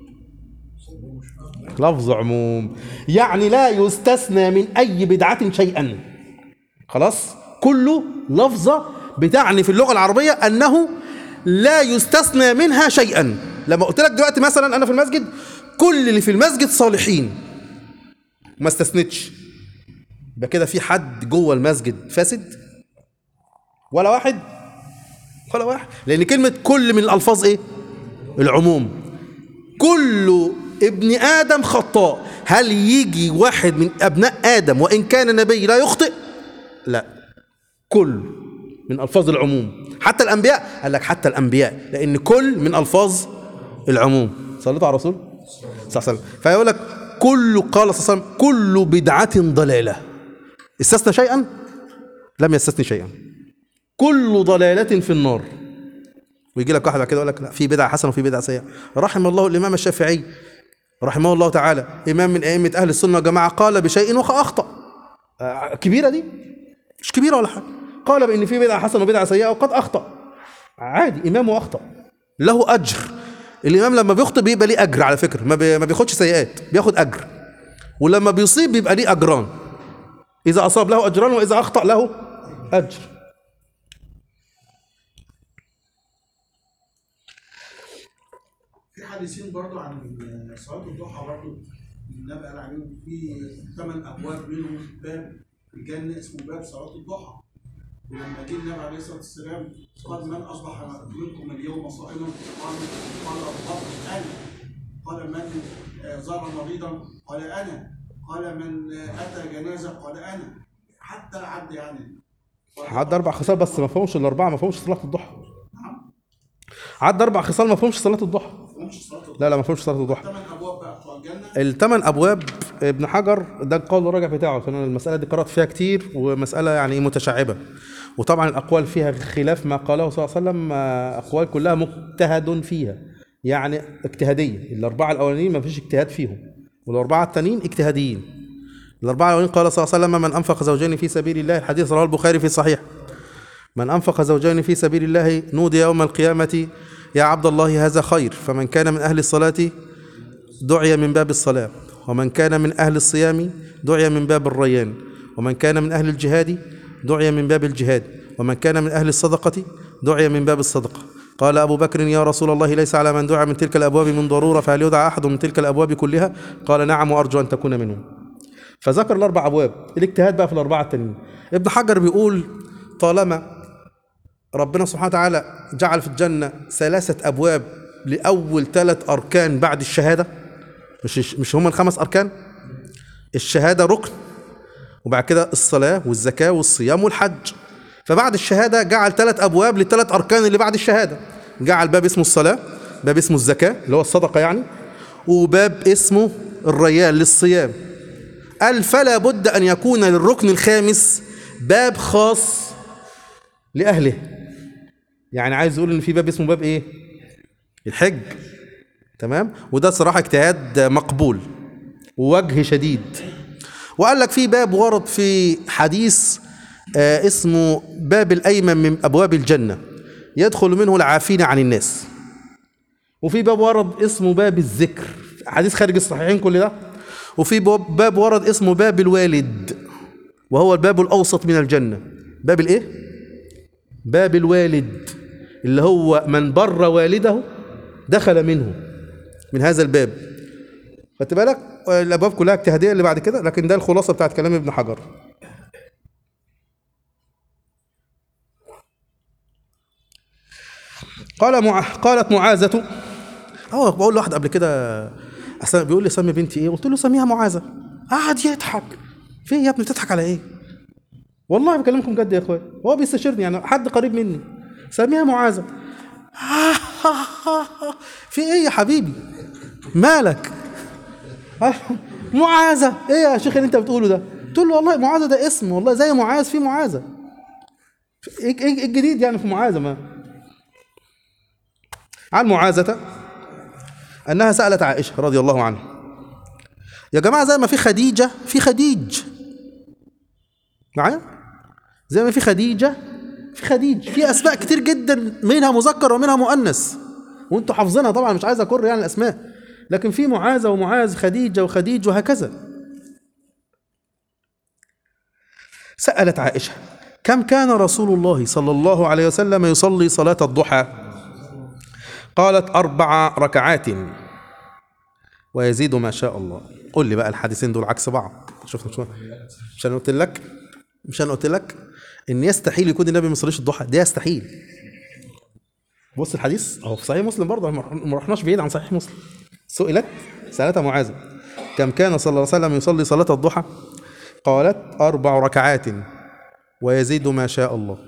Speaker 1: لفظ عموم يعني لا يستثنى من اي بدعة شيئا خلاص كله لفظة بتعني في اللغة العربية انه لا يستثنى منها شيئا لما قلت لك دلوقتي مثلا انا في المسجد كل اللي في المسجد صالحين ما استثنتش يبقى كده في حد جوه المسجد فاسد ولا واحد ولا واحد لان كلمة كل من الالفاظ ايه العموم كل ابن آدم خطاء هل يجي واحد من أبناء آدم وإن كان نبي لا يخطئ لا كل من ألفاظ العموم حتى الأنبياء قال لك حتى الأنبياء لأن كل من ألفاظ العموم صليتوا على الرسول صلى الله عليه وسلم فيقول لك كل قال صلى الله عليه وسلم كل بدعة ضلالة استثنى شيئا لم يستثني شيئا كل ضلالة في النار ويجي لك واحد بعد كده يقول لك لا في بدعه حسنه وفي بدعه سيئه رحم الله الامام الشافعي رحمه الله تعالى امام من ائمه اهل السنه والجماعه قال بشيء واخطا آه، كبيره دي مش كبيره ولا حاجه قال بان في بدعه حسنه وبدعه سيئه وقد اخطا عادي امام واخطا له اجر الامام لما بيخطئ بيبقى ليه اجر على فكره ما بي- ما بياخدش سيئات بياخد اجر ولما بيصيب بيبقى ليه اجران اذا اصاب له اجران واذا اخطا له اجر
Speaker 3: في حديثين برضو عن صلاة الضحى برضو النبي قال عليهم في ثمان أبواب منهم باب في الجنة اسمه باب صلاة الضحى ولما جه النبي عليه الصلاة والسلام قال من أصبح منكم اليوم صائما قال قال أبو بكر أنا قال من آه، زار مريضا قال أنا قال من آه، أتى جنازة قال أنا حتى عد يعني
Speaker 1: عدى اربع خصال بس ما فهمش الاربعه ما فهمش صلاه الضحى عدى اربع خصال ما فهمش صلاه الضحى
Speaker 3: فهمش صلاة الضحى
Speaker 1: لا لا ما فهمش صلاه الضحى
Speaker 3: ثمان أبواب بقى بتوع الجنة
Speaker 1: الثمان ابواب ابن حجر ده القول الراجع بتاعه عشان أنا المساله دي قرات فيها كتير ومساله يعني متشعبه وطبعا الاقوال فيها خلاف ما قاله صلى الله عليه وسلم آه، اقوال كلها مجتهد فيها يعني اجتهاديه الاربعه الاولانيين ما فيش اجتهاد فيهم والاربعه التانيين اجتهاديين الاربعه الاولانيين قال صلى الله عليه وسلم من انفق زوجين في سبيل الله الحديث رواه البخاري في صحيح من أنفق زوجين في سبيل الله نودي يوم القيامة يا عبد الله هذا خير فمن كان من أهل الصلاة دعي من باب الصلاة ومن كان من أهل الصيام دعي من باب الريان ومن كان من أهل الجهاد دعي من باب الجهاد ومن كان من أهل الصدقة دعي من باب الصدقة قال أبو بكر يا رسول الله ليس على من دعا من تلك الأبواب من ضرورة فهل يدعى أحد من تلك الأبواب كلها قال نعم وأرجو أن تكون منهم فذكر الأربع أبواب الاجتهاد بقى في الأربعة التانيين ابن حجر بيقول طالما ربنا سبحانه وتعالى جعل في الجنة ثلاثة أبواب لأول ثلاث أركان بعد الشهادة مش مش هم الخمس أركان الشهادة ركن وبعد كده الصلاة والزكاة والصيام والحج فبعد الشهادة جعل ثلاث أبواب للثلاث أركان اللي بعد الشهادة جعل باب اسمه الصلاة باب اسمه الزكاة اللي هو الصدقة يعني وباب اسمه الريان للصيام قال فلا بد أن يكون للركن الخامس باب خاص لأهله يعني عايز يقول إن في باب اسمه باب إيه؟ الحج تمام وده صراحة اجتهاد مقبول ووجه شديد وقال لك في باب ورد في حديث آه اسمه باب الأيمن من أبواب الجنة يدخل منه العافين عن الناس وفي باب ورد اسمه باب الذكر حديث خارج الصحيحين كل ده وفي باب باب ورد اسمه باب الوالد وهو الباب الأوسط من الجنة باب الإيه؟ باب الوالد اللي هو من بر والده دخل منه من هذا الباب خدت بالك الابواب كلها اجتهاديه اللي بعد كده لكن ده الخلاصه بتاعت كلام ابن حجر قال مع... قالت معاذة اه بقول لواحد قبل كده أسا- بيقول لي سمي بنتي ايه قلت له سميها معاذة قعد يضحك في إيه يا ابني بتضحك على ايه والله بكلمكم جد يا اخويا هو بيستشيرني يعني حد قريب مني سميها معاذة في ايه يا حبيبي مالك معاذة ايه يا شيخ اللي انت بتقوله ده قلت له والله معاذة ده اسم والله زي معاذ في معاذة ايه ايه الجديد يعني في معاذة ما عن معاذة انها سالت عائشه رضي الله عنها يا جماعه زي ما في خديجه في خديج معايا زي ما في خديجه في خديج في اسماء كتير جدا منها مذكر ومنها مؤنث وانتوا حافظينها طبعا مش عايز اكر يعني الاسماء لكن في معاذ ومعاذ خديجه وخديج وهكذا سالت عائشه كم كان رسول الله صلى الله عليه وسلم يصلي صلاه الضحى قالت أربع ركعات ويزيد ما شاء الله قل لي بقى الحديثين دول عكس بعض شفت شو مش انا قلت لك مش انا قلت لك ان يستحيل يكون النبي ما يصليش الضحى ده يستحيل بص الحديث اهو في صحيح مسلم برضه ما رحناش بعيد عن صحيح مسلم سئلت سالتها معاذ كم كان صلى الله عليه وسلم يصلي صلاه الضحى قالت اربع ركعات ويزيد ما شاء الله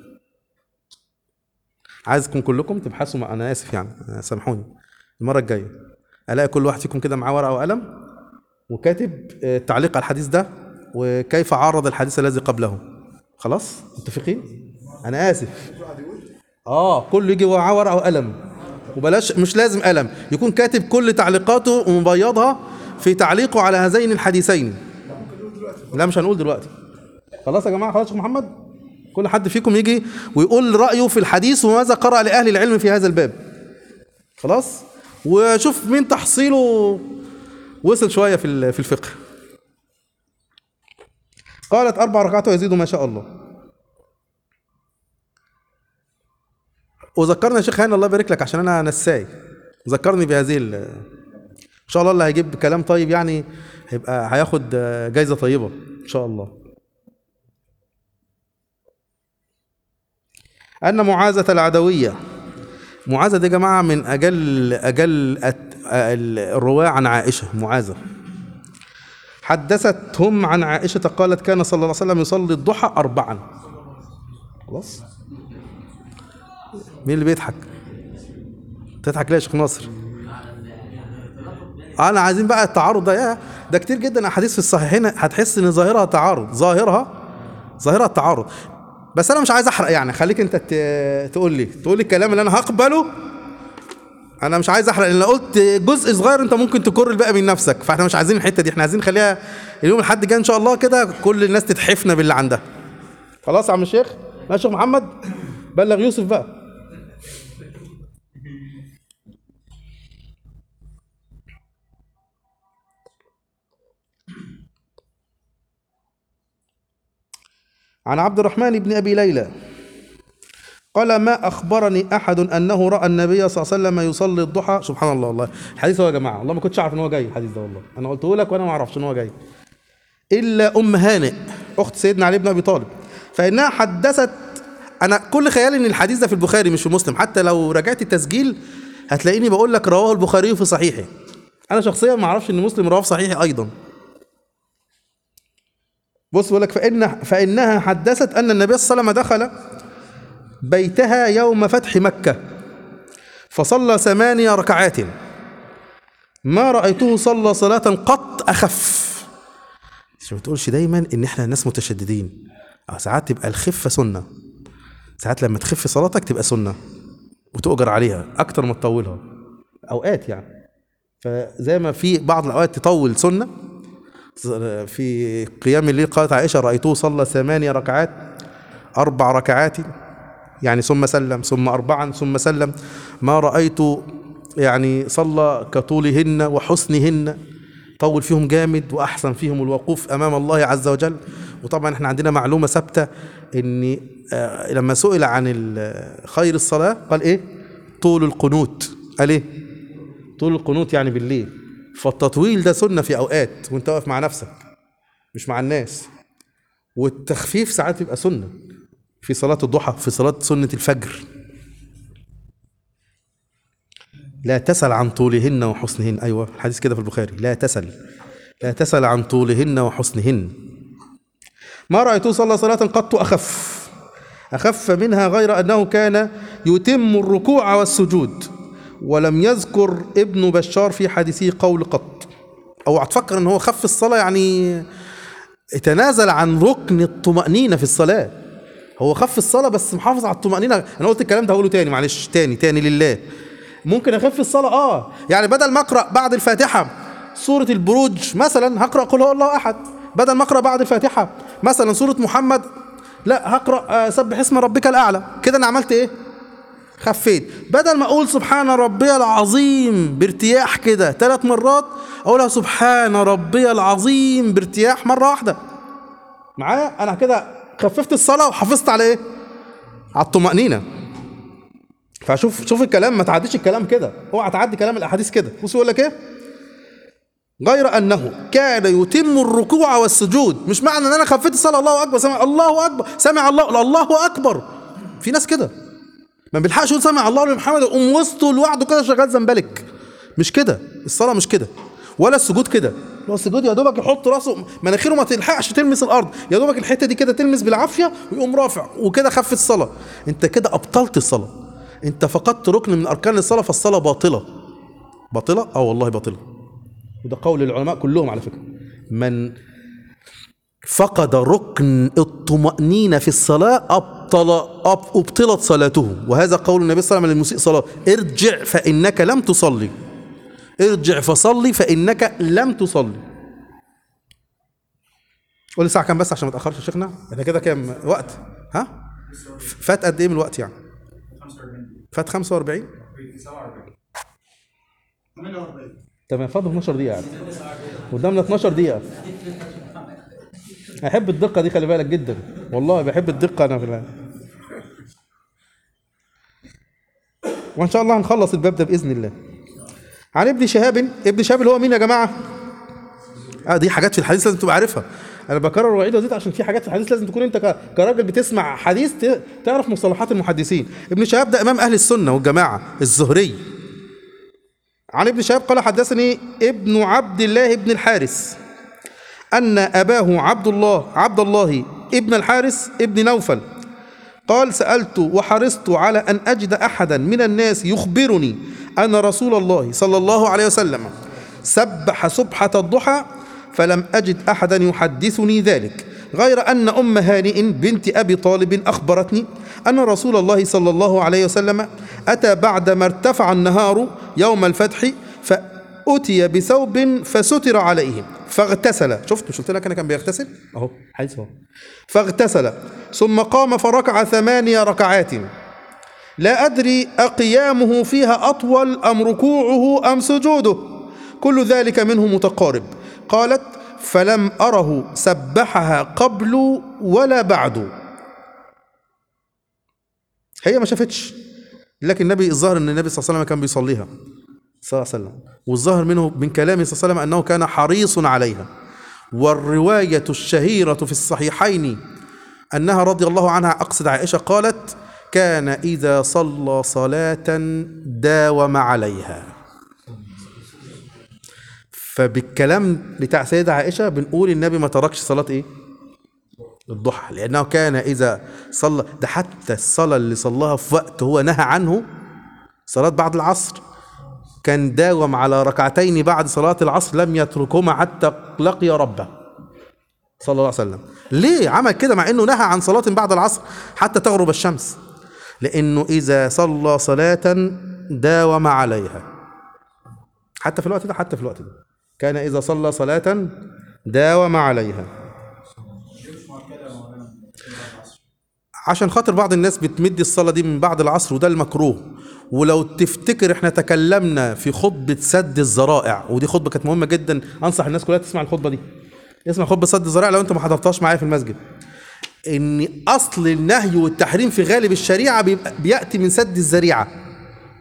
Speaker 1: عايزكم كلكم تبحثوا مع انا اسف يعني سامحوني المره الجايه الاقي كل واحد فيكم كده معاه ورقه وقلم وكاتب آه، تعليق على الحديث ده وكيف عارض الحديث الذي قبله خلاص متفقين انا اسف اه كله يجي معاه ورقه وقلم وبلاش مش لازم قلم يكون كاتب كل تعليقاته ومبيضها في تعليقه على هذين الحديثين لا مش هنقول دلوقتي خلاص يا جماعه خلاص يا شيخ محمد كل حد فيكم يجي ويقول رايه في الحديث وماذا قرأ لاهل العلم في هذا الباب خلاص وشوف مين تحصيله وصل شويه في ال- في الفقه قالت اربع ركعات ويزيد ما شاء الله وذكرنا يا شيخ هاني الله يبارك لك عشان انا نساي ذكرني بهذه ال- ان شاء الله اللي هيجيب كلام طيب يعني هيبقى هياخد آه، جايزه طيبه ان شاء الله أن معاذة العدوية معاذة دي يا جماعة من أجل أجل أت- ال- الرواة عن عائشة معاذة حدثتهم عن عائشة قالت كان صلى الله عليه وسلم يصلي الضحى أربعا خلاص مين اللي بيضحك تضحك ليه يا شيخ ناصر انا عايزين بقى التعارض ده يا ده كتير جدا احاديث في الصحيحين هتحس ان ظاهرها تعارض ظاهرها ظاهرها التعارض بس انا مش عايز احرق يعني خليك انت ت- تقول لي تقول لي الكلام اللي انا هقبله انا مش عايز احرق لان لو قلت جزء صغير انت ممكن تكر الباقي من نفسك فاحنا مش عايزين الحته دي احنا عايزين نخليها اليوم الحد الجاي ان شاء الله كده كل الناس تتحفنا باللي عندها خلاص يا عم الشيخ لا يا شيخ محمد بلغ يوسف بقى عن عبد الرحمن بن ابي ليلى قال ما اخبرني احد انه راى النبي صلى الله عليه وسلم يصلي الضحى سبحان الله والله الحديث هو يا جماعه والله ما كنتش اعرف ان هو جاي الحديث ده والله انا قلته لك وانا ما اعرفش ان هو جاي الا ام هانئ اخت سيدنا علي بن ابي طالب فانها حدثت انا كل خيالي ان الحديث ده في البخاري مش في مسلم حتى لو رجعت التسجيل هتلاقيني بقول لك رواه البخاري في صحيحه انا شخصيا ما اعرفش ان مسلم رواه في صحيحه ايضا بص بيقول لك فإن فإنها حدثت أن النبي صلى الله عليه وسلم دخل بيتها يوم فتح مكة فصلى ثمانية ركعات ما رأيته صلى صلاة قط أخف مش ما تقولش دايما إن إحنا ناس متشددين أو ساعات تبقى الخفة سنة ساعات لما تخف صلاتك تبقى سنة وتؤجر عليها أكتر ما تطولها أوقات يعني فزي ما في بعض الأوقات تطول سنة في قيام الليل قالت عائشة رأيته صلى ثمانية ركعات أربع ركعات يعني ثم سلم ثم أربعا ثم سلم ما رأيت يعني صلى كطولهن وحسنهن طول فيهم جامد وأحسن فيهم الوقوف أمام الله عز وجل وطبعا احنا عندنا معلومة ثابتة ان آه، لما سئل عن ال- خير الصلاة قال ايه طول القنوت قال ايه طول القنوت يعني بالليل فالتطويل ده سنة في أوقات وأنت واقف مع نفسك مش مع الناس والتخفيف ساعات يبقى سنة في صلاة الضحى في صلاة سنة الفجر لا تسل عن طولهن وحسنهن أيوة الحديث كده في البخاري لا تسل لا تسل عن طولهن وحسنهن ما رأيته صلى صلاة قط أخف أخف منها غير أنه كان يتم الركوع والسجود ولم يذكر ابن بشار في حديثه قول قط أو هتفكر أن هو خف الصلاة يعني تنازل عن ركن الطمأنينة في الصلاة هو خف الصلاة بس محافظ على الطمأنينة أنا قلت الكلام ده هقوله تاني معلش تاني تاني لله ممكن أخف الصلاة آه يعني بدل ما أقرأ بعد الفاتحة سورة البروج مثلا هقرأ قل هو الله أحد بدل ما أقرأ بعد الفاتحة مثلا سورة محمد لا هقرأ آه، سبح اسم ربك الأعلى كده أنا عملت إيه؟ خفيت بدل ما اقول سبحان ربي العظيم بارتياح كده ثلاث مرات اقولها سبحان ربي العظيم بارتياح مره واحده معايا انا كده خففت الصلاه وحافظت على ايه على الطمانينه فشوف شوف الكلام ما تعديش الكلام كده اوعى تعدي كلام الاحاديث كده بص يقول لك ايه غير انه كان يتم الركوع والسجود مش معنى ان انا خفيت الصلاه الله اكبر سمع الله اكبر سمع الله الله اكبر في ناس كده ما بيلحقش يقول سمع الله لمن حمده يقوم وسطه لوحده كده شغال زنبلك مش كده الصلاه مش كده ولا السجود كده لو السجود يا دوبك يحط راسه مناخيره ما تلحقش تلمس الارض يا دوبك الحته دي كده تلمس بالعافيه ويقوم رافع وكده خف الصلاه انت كده ابطلت الصلاه انت فقدت ركن من اركان الصلاه فالصلاه باطله باطله اه والله باطله وده قول العلماء كلهم على فكره من فقد ركن الطمأنينة في الصلاة أبطل أب- أبطلت صلاته وهذا قول النبي صلى الله عليه وسلم للمسيء صلاة ارجع فإنك لم تصلي ارجع فصلي فإنك لم تصلي قول لي الساعة كام بس عشان ما تأخرش يا شيخنا احنا كده كام وقت ها فات قد ايه من الوقت يعني
Speaker 2: 45
Speaker 1: فات 45
Speaker 2: 47
Speaker 3: 48
Speaker 1: تمام فاضل 12 دقيقة يعني قدامنا 12 دقيقة أحب الدقة دي خلي بالك جدا والله بحب الدقة أنا في الآن وإن شاء الله هنخلص الباب ده بإذن الله عن ابن شهاب ابن شهاب اللي هو مين يا جماعة؟ اه دي حاجات في الحديث لازم تبقى عارفها انا بكرر واعيد وازيد عشان في حاجات في الحديث لازم تكون انت ك- كراجل بتسمع حديث ت- تعرف مصطلحات المحدثين ابن شهاب ده امام اهل السنه والجماعه الزهري عن ابن شهاب قال حدثني ابن عبد الله بن الحارث أن أباه عبد الله عبد الله ابن الحارث ابن نوفل قال سألت وحرصت على أن أجد أحدا من الناس يخبرني أن رسول الله صلى الله عليه وسلم سبح سبحة الضحى فلم أجد أحدا يحدثني ذلك غير أن أم هانئ بنت أبي طالب أخبرتني أن رسول الله صلى الله عليه وسلم أتى بعدما ارتفع النهار يوم الفتح فأتي بثوب فستر عليه فاغتسل شفت مش قلت لك أنا كان بيغتسل أهو حديث أهو فاغتسل ثم قام فركع ثمانية ركعات لا أدري أقيامه فيها أطول أم ركوعه أم سجوده كل ذلك منه متقارب قالت فلم أره سبحها قبل ولا بعد هي ما شافتش لكن النبي الظاهر ان النبي صلى الله عليه وسلم كان بيصليها صلى الله عليه وسلم والظاهر منه من كلامه صلى الله عليه وسلم انه كان حريص عليها والروايه الشهيره في الصحيحين انها رضي الله عنها اقصد عائشه قالت كان اذا صلى صلاه داوم عليها فبالكلام بتاع سيدة عائشة بنقول النبي ما تركش صلاة ايه؟ الضحى لأنه كان إذا صلى ده حتى الصلاة اللي صلاها في وقت هو نهى عنه صلاة بعد العصر كان داوم على ركعتين بعد صلاة العصر لم يتركهما حتى لقي ربه صلى الله عليه وسلم ليه عمل كده مع انه نهى عن صلاة بعد العصر حتى تغرب الشمس لانه اذا صلى صلاة داوم عليها حتى في الوقت ده حتى في الوقت ده كان اذا صلى صلاة داوم عليها عشان خاطر بعض الناس بتمد الصلاة دي من بعد العصر وده المكروه ولو تفتكر احنا تكلمنا في خطبة سد الذرائع ودي خطبة كانت مهمة جدا انصح الناس كلها تسمع الخطبة دي اسمع خطبة سد الذرائع لو انت ما حضرتهاش معايا في المسجد ان اصل النهي والتحريم في غالب الشريعة بيبقى بيأتي من سد الذريعة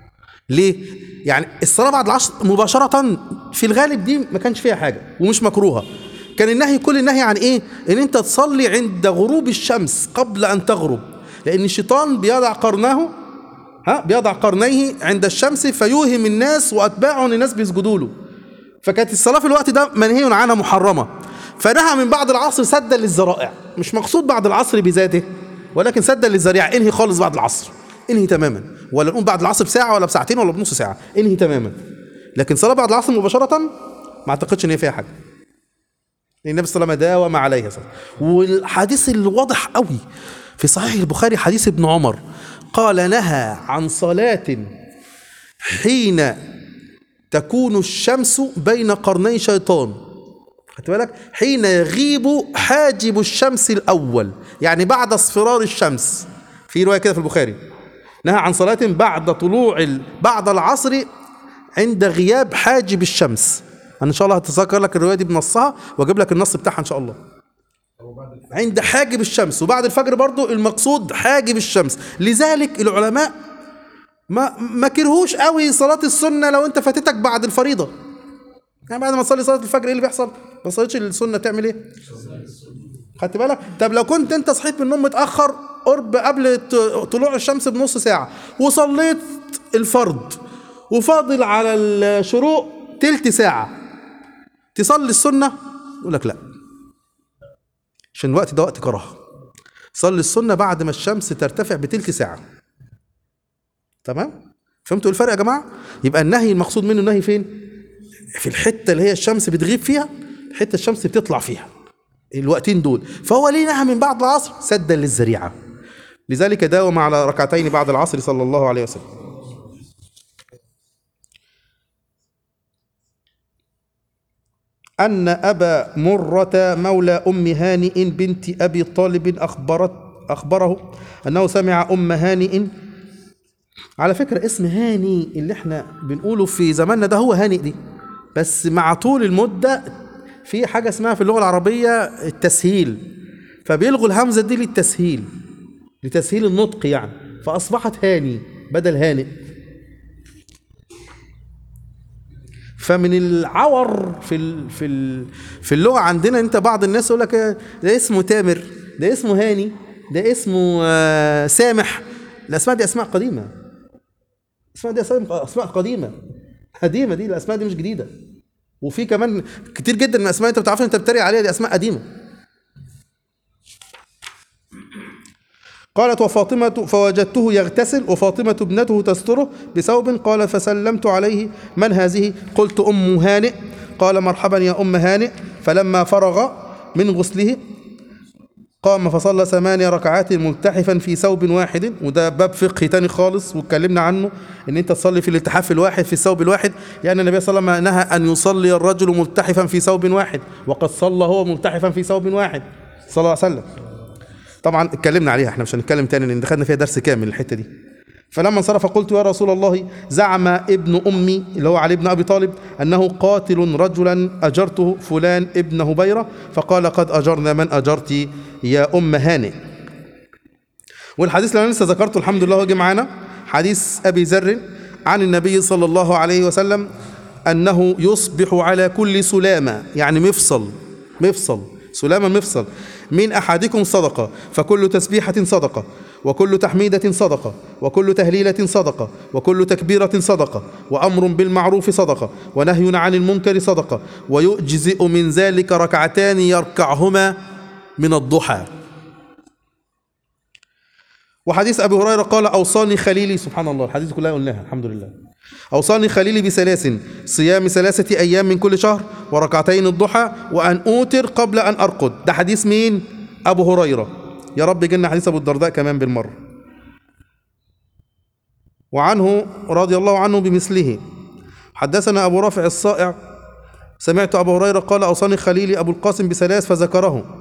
Speaker 1: ليه يعني الصلاه بعد العصر مباشره في الغالب دي ما كانش فيها حاجه ومش مكروهه كان النهي كل النهي عن ايه ان انت تصلي عند غروب الشمس قبل ان تغرب لان الشيطان بيضع قرنه ها بيضع قرنيه عند الشمس فيوهم الناس واتباعه ان الناس بيسجدوا له فكانت الصلاه في الوقت ده منهي عنها محرمه فنهى من بعد العصر سدا للذرائع مش مقصود بعد العصر بذاته ولكن سدا للذريعه انهي خالص بعد العصر انهي تماما ولا نقول بعد العصر بساعه ولا بساعتين ولا بنص ساعه انهي تماما لكن صلاه بعد العصر مباشره ما اعتقدش ان هي فيها حاجه لأن النبي صلى الله عليه وسلم داوم عليها صلى والحديث الواضح قوي في صحيح البخاري حديث ابن عمر قال نهى عن صلاة حين تكون الشمس بين قرني شيطان خدت بالك حين يغيب حاجب الشمس الأول يعني بعد اصفرار الشمس في رواية كده في البخاري نهى عن صلاة بعد طلوع ال... بعد العصر عند غياب حاجب الشمس أنا إن شاء الله هتذكر لك الرواية دي بنصها وأجيب لك النص بتاعها إن شاء الله عند حاجب الشمس وبعد الفجر برضو المقصود حاجب الشمس لذلك العلماء ما ما كرهوش قوي صلاة السنة لو انت فاتتك بعد الفريضة يعني بعد ما تصلي صلاة الفجر ايه اللي بيحصل؟ ما صليتش السنة تعمل ايه؟ خدت بالك؟ طب لو كنت انت صحيت من النوم متأخر قرب قبل ط- طلوع الشمس بنص ساعة وصليت الفرض وفاضل على الشروق تلت ساعة تصلي السنة يقول لك لا عشان الوقت ده وقت كراهه صلي السنه بعد ما الشمس ترتفع بتلت ساعه تمام فهمتوا الفرق يا جماعه يبقى النهي المقصود منه النهي فين في الحته اللي هي الشمس بتغيب فيها الحته الشمس بتطلع فيها الوقتين دول فهو ليه نهى من بعد العصر سدا للذريعه لذلك داوم على ركعتين بعد العصر صلى الله عليه وسلم أن أبا مرة مولى أم هانئ بنت أبي طالب أخبرت أخبره أنه سمع أم هانئ على فكرة اسم هاني اللي احنا بنقوله في زماننا ده هو هانئ دي بس مع طول المدة في حاجة اسمها في اللغة العربية التسهيل فبيلغوا الهمزة دي للتسهيل لتسهيل النطق يعني فأصبحت هاني بدل هانئ فمن العور في ال في ال في اللغه عندنا انت بعض الناس يقول لك آه، ده اسمه تامر ده اسمه هاني ده اسمه آه، سامح الاسماء دي اسماء قديمه اسماء دي اسماء اسماء قديمه قديمه دي الاسماء دي مش جديده وفي كمان كتير جدا من الاسماء انت بتعرف انت بتتريق عليها دي اسماء قديمه قالت وفاطمة فوجدته يغتسل وفاطمة ابنته تستره بثوب قال فسلمت عليه من هذه قلت أم هانئ قال مرحبا يا أم هانئ فلما فرغ من غسله قام فصلى ثمانية ركعات ملتحفا في ثوب واحد وده باب فقهي تاني خالص واتكلمنا عنه ان انت تصلي في الالتحاف الواحد في الثوب الواحد يعني النبي صلى الله عليه وسلم نهى ان يصلي الرجل ملتحفا في ثوب واحد وقد صلى هو ملتحفا في ثوب واحد صلى الله عليه وسلم طبعا اتكلمنا عليها احنا مش هنتكلم تاني لان دخلنا فيها درس كامل الحته دي فلما انصرف قلت يا رسول الله زعم ابن امي اللي هو علي بن ابي طالب انه قاتل رجلا اجرته فلان ابن هبيره فقال قد اجرنا من اجرت يا ام هانئ والحديث اللي انا لسه ذكرته الحمد لله هو جه معانا حديث ابي ذر عن النبي صلى الله عليه وسلم انه يصبح على كل سلامه يعني مفصل مفصل سلامه مفصل من احدكم صدقه فكل تسبيحه صدقه وكل تحميده صدقه وكل تهليله صدقه وكل تكبيره صدقه وامر بالمعروف صدقه ونهي عن المنكر صدقه ويجزئ من ذلك ركعتان يركعهما من الضحى وحديث ابي هريره قال اوصاني خليلي سبحان الله الحديث كلها قلناها الحمد لله اوصاني خليلي بثلاث صيام ثلاثه ايام من كل شهر وركعتين الضحى وان اوتر قبل ان ارقد ده حديث مين ابو هريره يا رب جلنا حديث ابو الدرداء كمان بالمره وعنه رضي الله عنه بمثله حدثنا ابو رافع الصائع سمعت ابو هريره قال اوصاني خليلي ابو القاسم بثلاث فذكره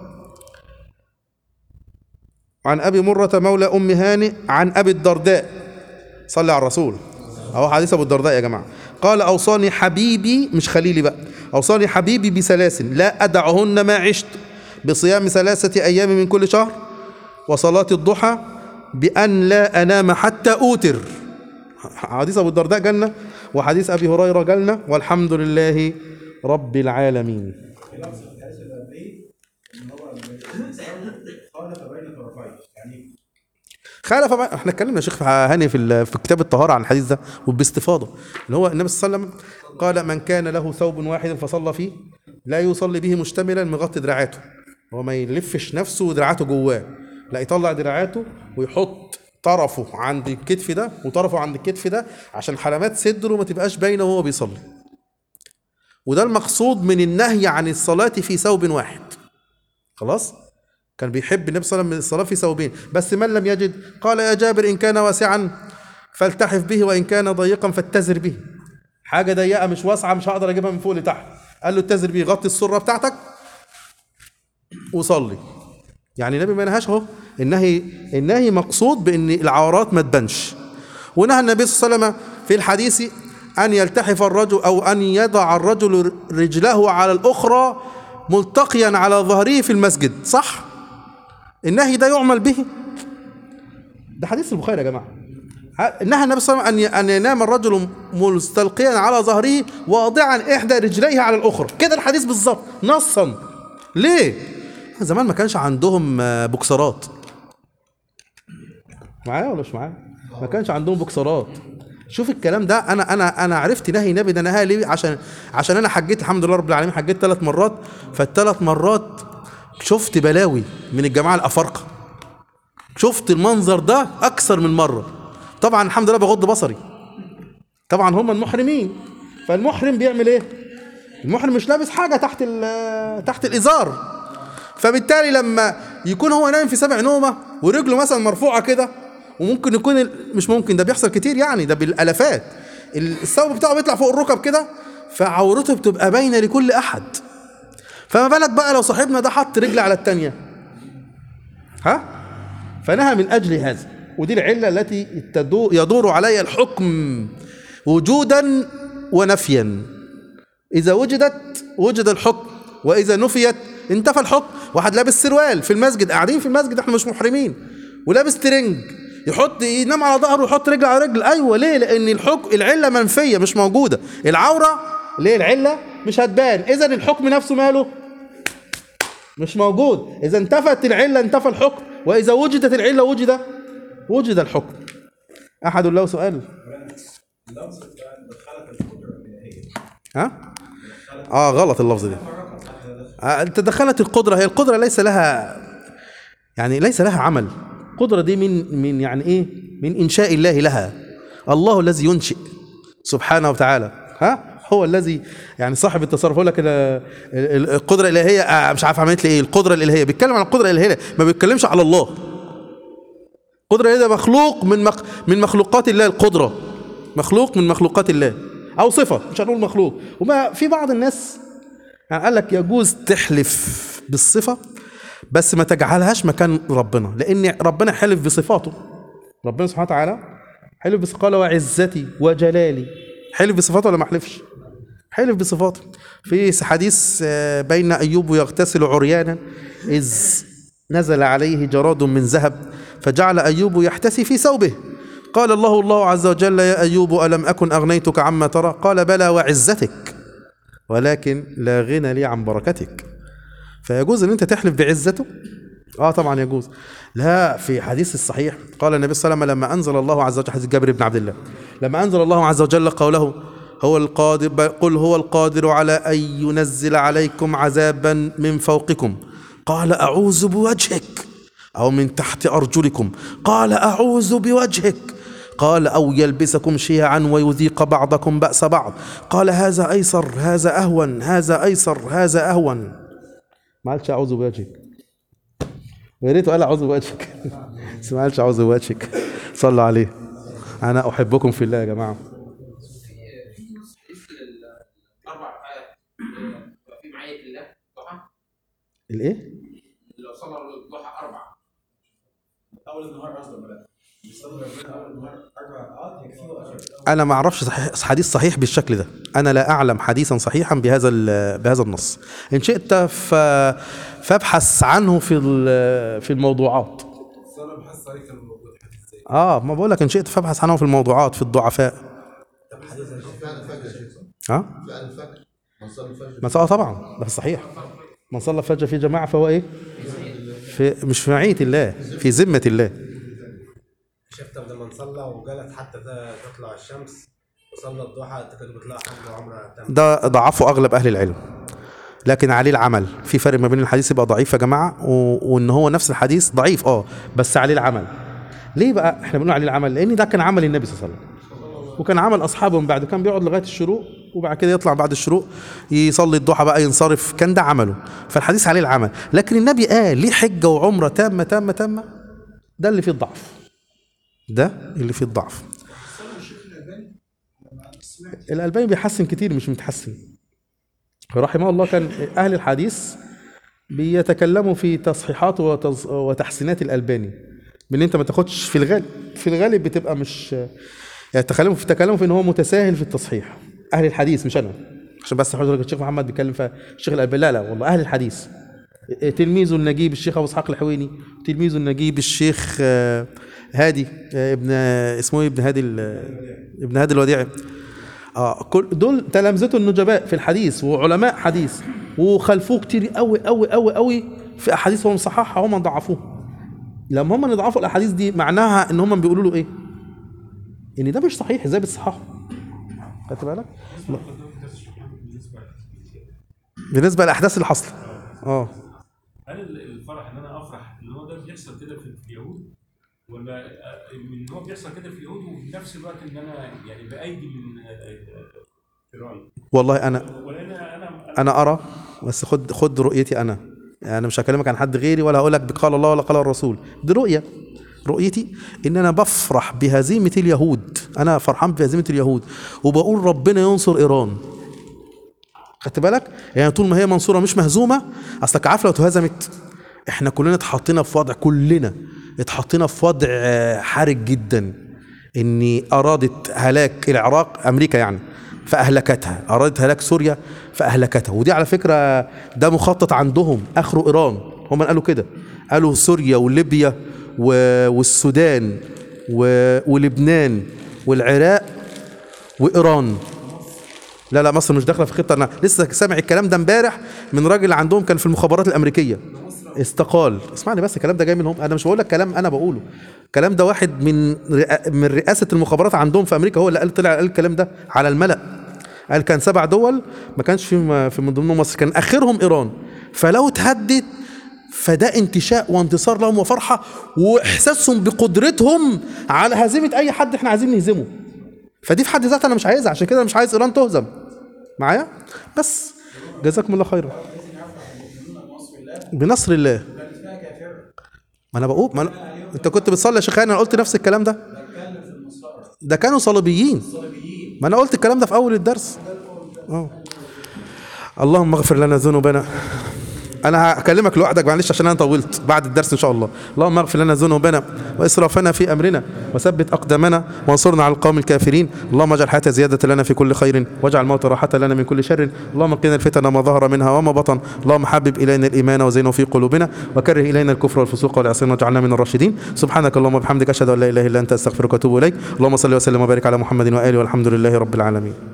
Speaker 1: عن ابي مره مولى ام هانئ عن ابي الدرداء صلى على الرسول اهو حديث ابو الدرداء يا جماعه قال اوصاني حبيبي مش خليلي بقى اوصاني حبيبي بثلاث لا ادعهن ما عشت بصيام ثلاثه ايام من كل شهر وصلاه الضحى بان لا انام حتى اوتر حديث ابو الدرداء جالنا وحديث ابي هريره جالنا والحمد لله رب العالمين
Speaker 2: في لفظ الحديث اللي قبليه ان هو خالف بين طرفين يعني
Speaker 1: خالف بقى احنا اتكلمنا يا شيخ هاني في ال- في كتاب الطهاره عن الحديث ده وباستفاضه اللي هو النبي صلى الله عليه وسلم قال من كان له ثوب واحد فصلى فيه لا يصلي به مشتملا مغطي دراعاته هو ما يلفش نفسه ودراعاته جواه لا يطلع دراعاته ويحط طرفه عند الكتف ده وطرفه عند الكتف ده عشان حلمات صدره ما تبقاش باينه وهو بيصلي وده المقصود من النهي عن الصلاه في ثوب واحد خلاص كان بيحب النبي صلى الله عليه وسلم الصلاة في ثوبين بس من لم يجد قال يا جابر إن كان واسعا فالتحف به وإن كان ضيقا فاتزر به حاجة ضيقة مش واسعة مش هقدر أجيبها من فوق لتحت قال له اتزر به غطي السرة بتاعتك وصلي يعني النبي ما نهاش اهو النهي النهي مقصود بان العورات ما تبانش ونهى النبي صلى الله عليه وسلم في الحديث ان يلتحف الرجل او ان يضع الرجل رجله على الاخرى ملتقيا على ظهره في المسجد صح النهي ده يعمل به ده حديث البخاري يا جماعه ه- نهى النبي صلى الله عليه وسلم ان ان ينام الرجل مستلقيا على ظهره واضعا احدى رجليه على الاخرى كده الحديث بالظبط نصا ليه زمان ما كانش عندهم آه، بوكسرات معايا ولا مش معايا ما كانش عندهم بوكسرات شوف الكلام ده انا انا انا عرفت نهي النبي ده نهى ليه عشان عشان انا حجيت الحمد لله رب العالمين حجيت ثلاث مرات فالثلاث مرات شفت بلاوي من الجماعه الافارقه شفت المنظر ده اكثر من مره طبعا الحمد لله بغض بصري طبعا هم المحرمين فالمحرم بيعمل ايه المحرم مش لابس حاجه تحت ال- تحت الازار فبالتالي لما يكون هو نايم في سبع نومه ورجله مثلا مرفوعه كده وممكن يكون ال- مش ممكن ده بيحصل كتير يعني ده بالالافات ال- الثوب بتاعه بيطلع فوق الركب كده فعورته بتبقى باينه لكل احد فما بالك بقى لو صاحبنا ده حط رجل على التانية ها فنهى من اجل هذا ودي العله التي تدو- يدور عليها الحكم وجودا ونفيا إذا وجدت وجد الحكم وإذا نفيت انتفى الحكم واحد لابس سروال في المسجد قاعدين في المسجد احنا مش محرمين ولابس ترنج يحط ينام على ظهره ويحط رجل على رجل ايوه ليه لان الحكم العله منفيه مش موجوده العوره ليه العله مش هتبان اذا الحكم نفسه ماله مش موجود اذا انتفت العله انتفى الحكم واذا وجدت العله وجد وجد الحكم احد له سؤال
Speaker 2: اللفظ ده دخلت القدره الالهيه
Speaker 1: ها اه غلط اللفظ ده آه، انت دخلت القدره هي القدره ليس لها يعني ليس لها عمل القدره دي من من يعني ايه من انشاء الله لها الله الذي ينشئ سبحانه وتعالى ها هو الذي يعني صاحب التصرف يقول لك ال- ال- القدره الالهيه آه مش عارف عملت لي ايه القدره الالهيه بيتكلم عن القدره الالهيه ما بيتكلمش على الله القدره الالهيه ده مخلوق من مخ من مخلوقات الله القدره مخلوق من مخلوقات الله او صفه مش هنقول مخلوق وما في بعض الناس يعني قال لك يجوز تحلف بالصفه بس ما تجعلهاش مكان ربنا لان ربنا حلف بصفاته ربنا سبحانه وتعالى حلف بصفاته قال وعزتي وجلالي حلف بصفاته ولا ما حلفش حلف بصفاته في حديث آه، بين ايوب يغتسل عريانا اذ نزل عليه جراد من ذهب فجعل ايوب يحتسي في ثوبه قال الله الله عز وجل يا ايوب الم اكن اغنيتك عما ترى قال بلى وعزتك ولكن لا غنى لي عن بركتك فيجوز ان انت تحلف بعزته اه طبعا يجوز لا في حديث الصحيح قال النبي صلى الله عليه وسلم لما انزل الله عز وجل حديث جابر بن عبد الله لما انزل الله عز وجل قوله هو القادر بل- قل هو القادر على ان ينزل عليكم عذابا من فوقكم قال اعوذ بوجهك او من تحت ارجلكم قال اعوذ بوجهك قال او يلبسكم شيعا ويذيق بعضكم باس بعض قال هذا ايسر هذا اهون هذا ايسر هذا اهون ما قالش اعوذ بوجهك ويا ريته قال اعوذ بوجهك بس ما قالش اعوذ بوجهك صلوا عليه انا احبكم في الله يا جماعه
Speaker 5: اربع في معيه الله ضحى
Speaker 1: الايه
Speaker 5: لو صلى الضحى اربع
Speaker 2: اول النهار قصدي ولا بيصلي ربنا اول النهار اربع ركعات يكفيه اخر
Speaker 1: انا ما اعرفش صحيح حديث صحيح بالشكل ده انا لا اعلم حديثا صحيحا بهذا ال- بهذا النص ان شئت ف... فابحث عنه في ال- في الموضوعات
Speaker 6: بس انا بحس عليه كان موجود حديث زي
Speaker 1: اه ما بقول لك ان شئت فابحث عنه في الموضوعات في الضعفاء
Speaker 6: فعلا الفجر يا شيخ
Speaker 1: ها
Speaker 6: فعلا الفجر من صلى الفجر
Speaker 1: من صلى طبعا ده صحيح من صلى الفجر في جماعه فهو ايه في مش في معيه الله في ذمه الله
Speaker 7: شفت قبل ما نصلى وقالت حتى ت- تطلع الشمس وصلى الضحى انت كنت بتلاقي حج وعمره تم
Speaker 1: ده ضعفه اغلب اهل العلم لكن عليه العمل في فرق ما بين الحديث يبقى ضعيف يا جماعه و... وان هو نفس الحديث ضعيف اه بس عليه العمل ليه بقى احنا بنقول عليه العمل لان ده كان عمل النبي صلى الله عليه وسلم وكان عمل اصحابه من بعده كان بيقعد لغايه الشروق وبعد كده يطلع بعد الشروق يصلي الضحى بقى ينصرف كان ده عمله فالحديث عليه العمل لكن النبي قال ليه حجه وعمره تامه تامه تامه ده اللي فيه الضعف ده اللي فيه الضعف الألباني بيحسن كتير مش متحسن رحمه الله كان أهل الحديث بيتكلموا في تصحيحات وتز- وتحسينات الألباني بان انت ما تاخدش في الغالب في الغالب بتبقى مش يعني تكلموا في تكلموا في ان هو متساهل في التصحيح اهل الحديث مش انا عشان بس حضرتك الشيخ محمد بيتكلم في الشيخ الألباني لا لا والله اهل الحديث تلميذه النجيب الشيخ ابو اسحاق الحويني تلميذه النجيب الشيخ آه، هادي آه، ابن آه، اسمه ايه ابن هادي ال- ابن هادي الوديعي اه كل دول تلامذته النجباء في الحديث وعلماء حديث وخلفوه كتير قوي قوي قوي قوي في احاديث هم صححها هم ضعفوها لما هم يضعفوا الاحاديث دي معناها ان هم بيقولوا له ايه ان ده مش صحيح ازاي بتصححه خدت بالك لا. بالنسبه للاحداث اللي حصلت اه
Speaker 4: هل ال- الفرح ان انا افرح ان هو ده بيحصل كده في في اليهود ولا آه، ان هو بيحصل كده في اليهود وفي نفس الوقت ان انا يعني بايدي من آه، آه، ايران
Speaker 1: والله انا
Speaker 4: ولا انا انا
Speaker 1: انا ارى بس خد خد رؤيتي انا يعني مش هكلمك عن حد غيري ولا هقول لك قال الله ولا قال الرسول دي رؤيه رؤيتي ان انا بفرح بهزيمه اليهود انا فرحان بهزيمه اليهود وبقول ربنا ينصر ايران خدت بالك يعني طول ما هي منصوره مش مهزومه اصلك عارف لو اتهزمت احنا كلنا اتحطينا في وضع كلنا اتحطينا في وضع آه، حرج جدا ان ارادت هلاك العراق امريكا يعني فاهلكتها ارادت هلاك سوريا فاهلكتها ودي على فكره ده مخطط عندهم اخره ايران هم قالوا كده قالوا سوريا وليبيا و- والسودان و- ولبنان والعراق وايران لا لا مصر مش داخله في خطه انا لسه سامع الكلام ده امبارح من راجل عندهم كان في المخابرات الامريكيه استقال اسمعني بس الكلام ده جاي منهم انا مش بقول لك كلام انا بقوله الكلام ده واحد من رئا- من رئاسه المخابرات عندهم في امريكا هو اللي قال طلع قال الكلام ده على الملأ قال كان سبع دول ما كانش في في من ضمنهم مصر كان اخرهم ايران فلو اتهدد فده انتشاء وانتصار لهم وفرحه واحساسهم بقدرتهم على هزيمه اي حد احنا عايزين نهزمه فدي في حد ذاتها انا مش عايزها عشان كده أنا مش عايز ايران تهزم معايا بس جزاكم الله خيرا بنصر الله ما انا بقول ما أنا... انت كنت بتصلي يا شيخ انا قلت نفس الكلام ده ده كانوا صليبيين ما انا قلت الكلام ده في اول الدرس اه اللهم اغفر لنا ذنوبنا انا هكلمك لوحدك معلش عشان انا طولت بعد الدرس ان شاء الله اللهم اغفر لنا ذنوبنا واسرافنا في امرنا وثبت اقدامنا وانصرنا على القوم الكافرين اللهم اجعل الحياه زياده لنا في كل خير واجعل الموت راحه لنا من كل شر اللهم قنا الفتن ما ظهر منها وما بطن اللهم حبب الينا الايمان وزينه في قلوبنا وكره الينا الكفر والفسوق والعصيان واجعلنا من الراشدين سبحانك اللهم وبحمدك اشهد ان لا اله الا انت استغفرك واتوب اليك اللهم صل وسلم وبارك على محمد واله والحمد لله رب العالمين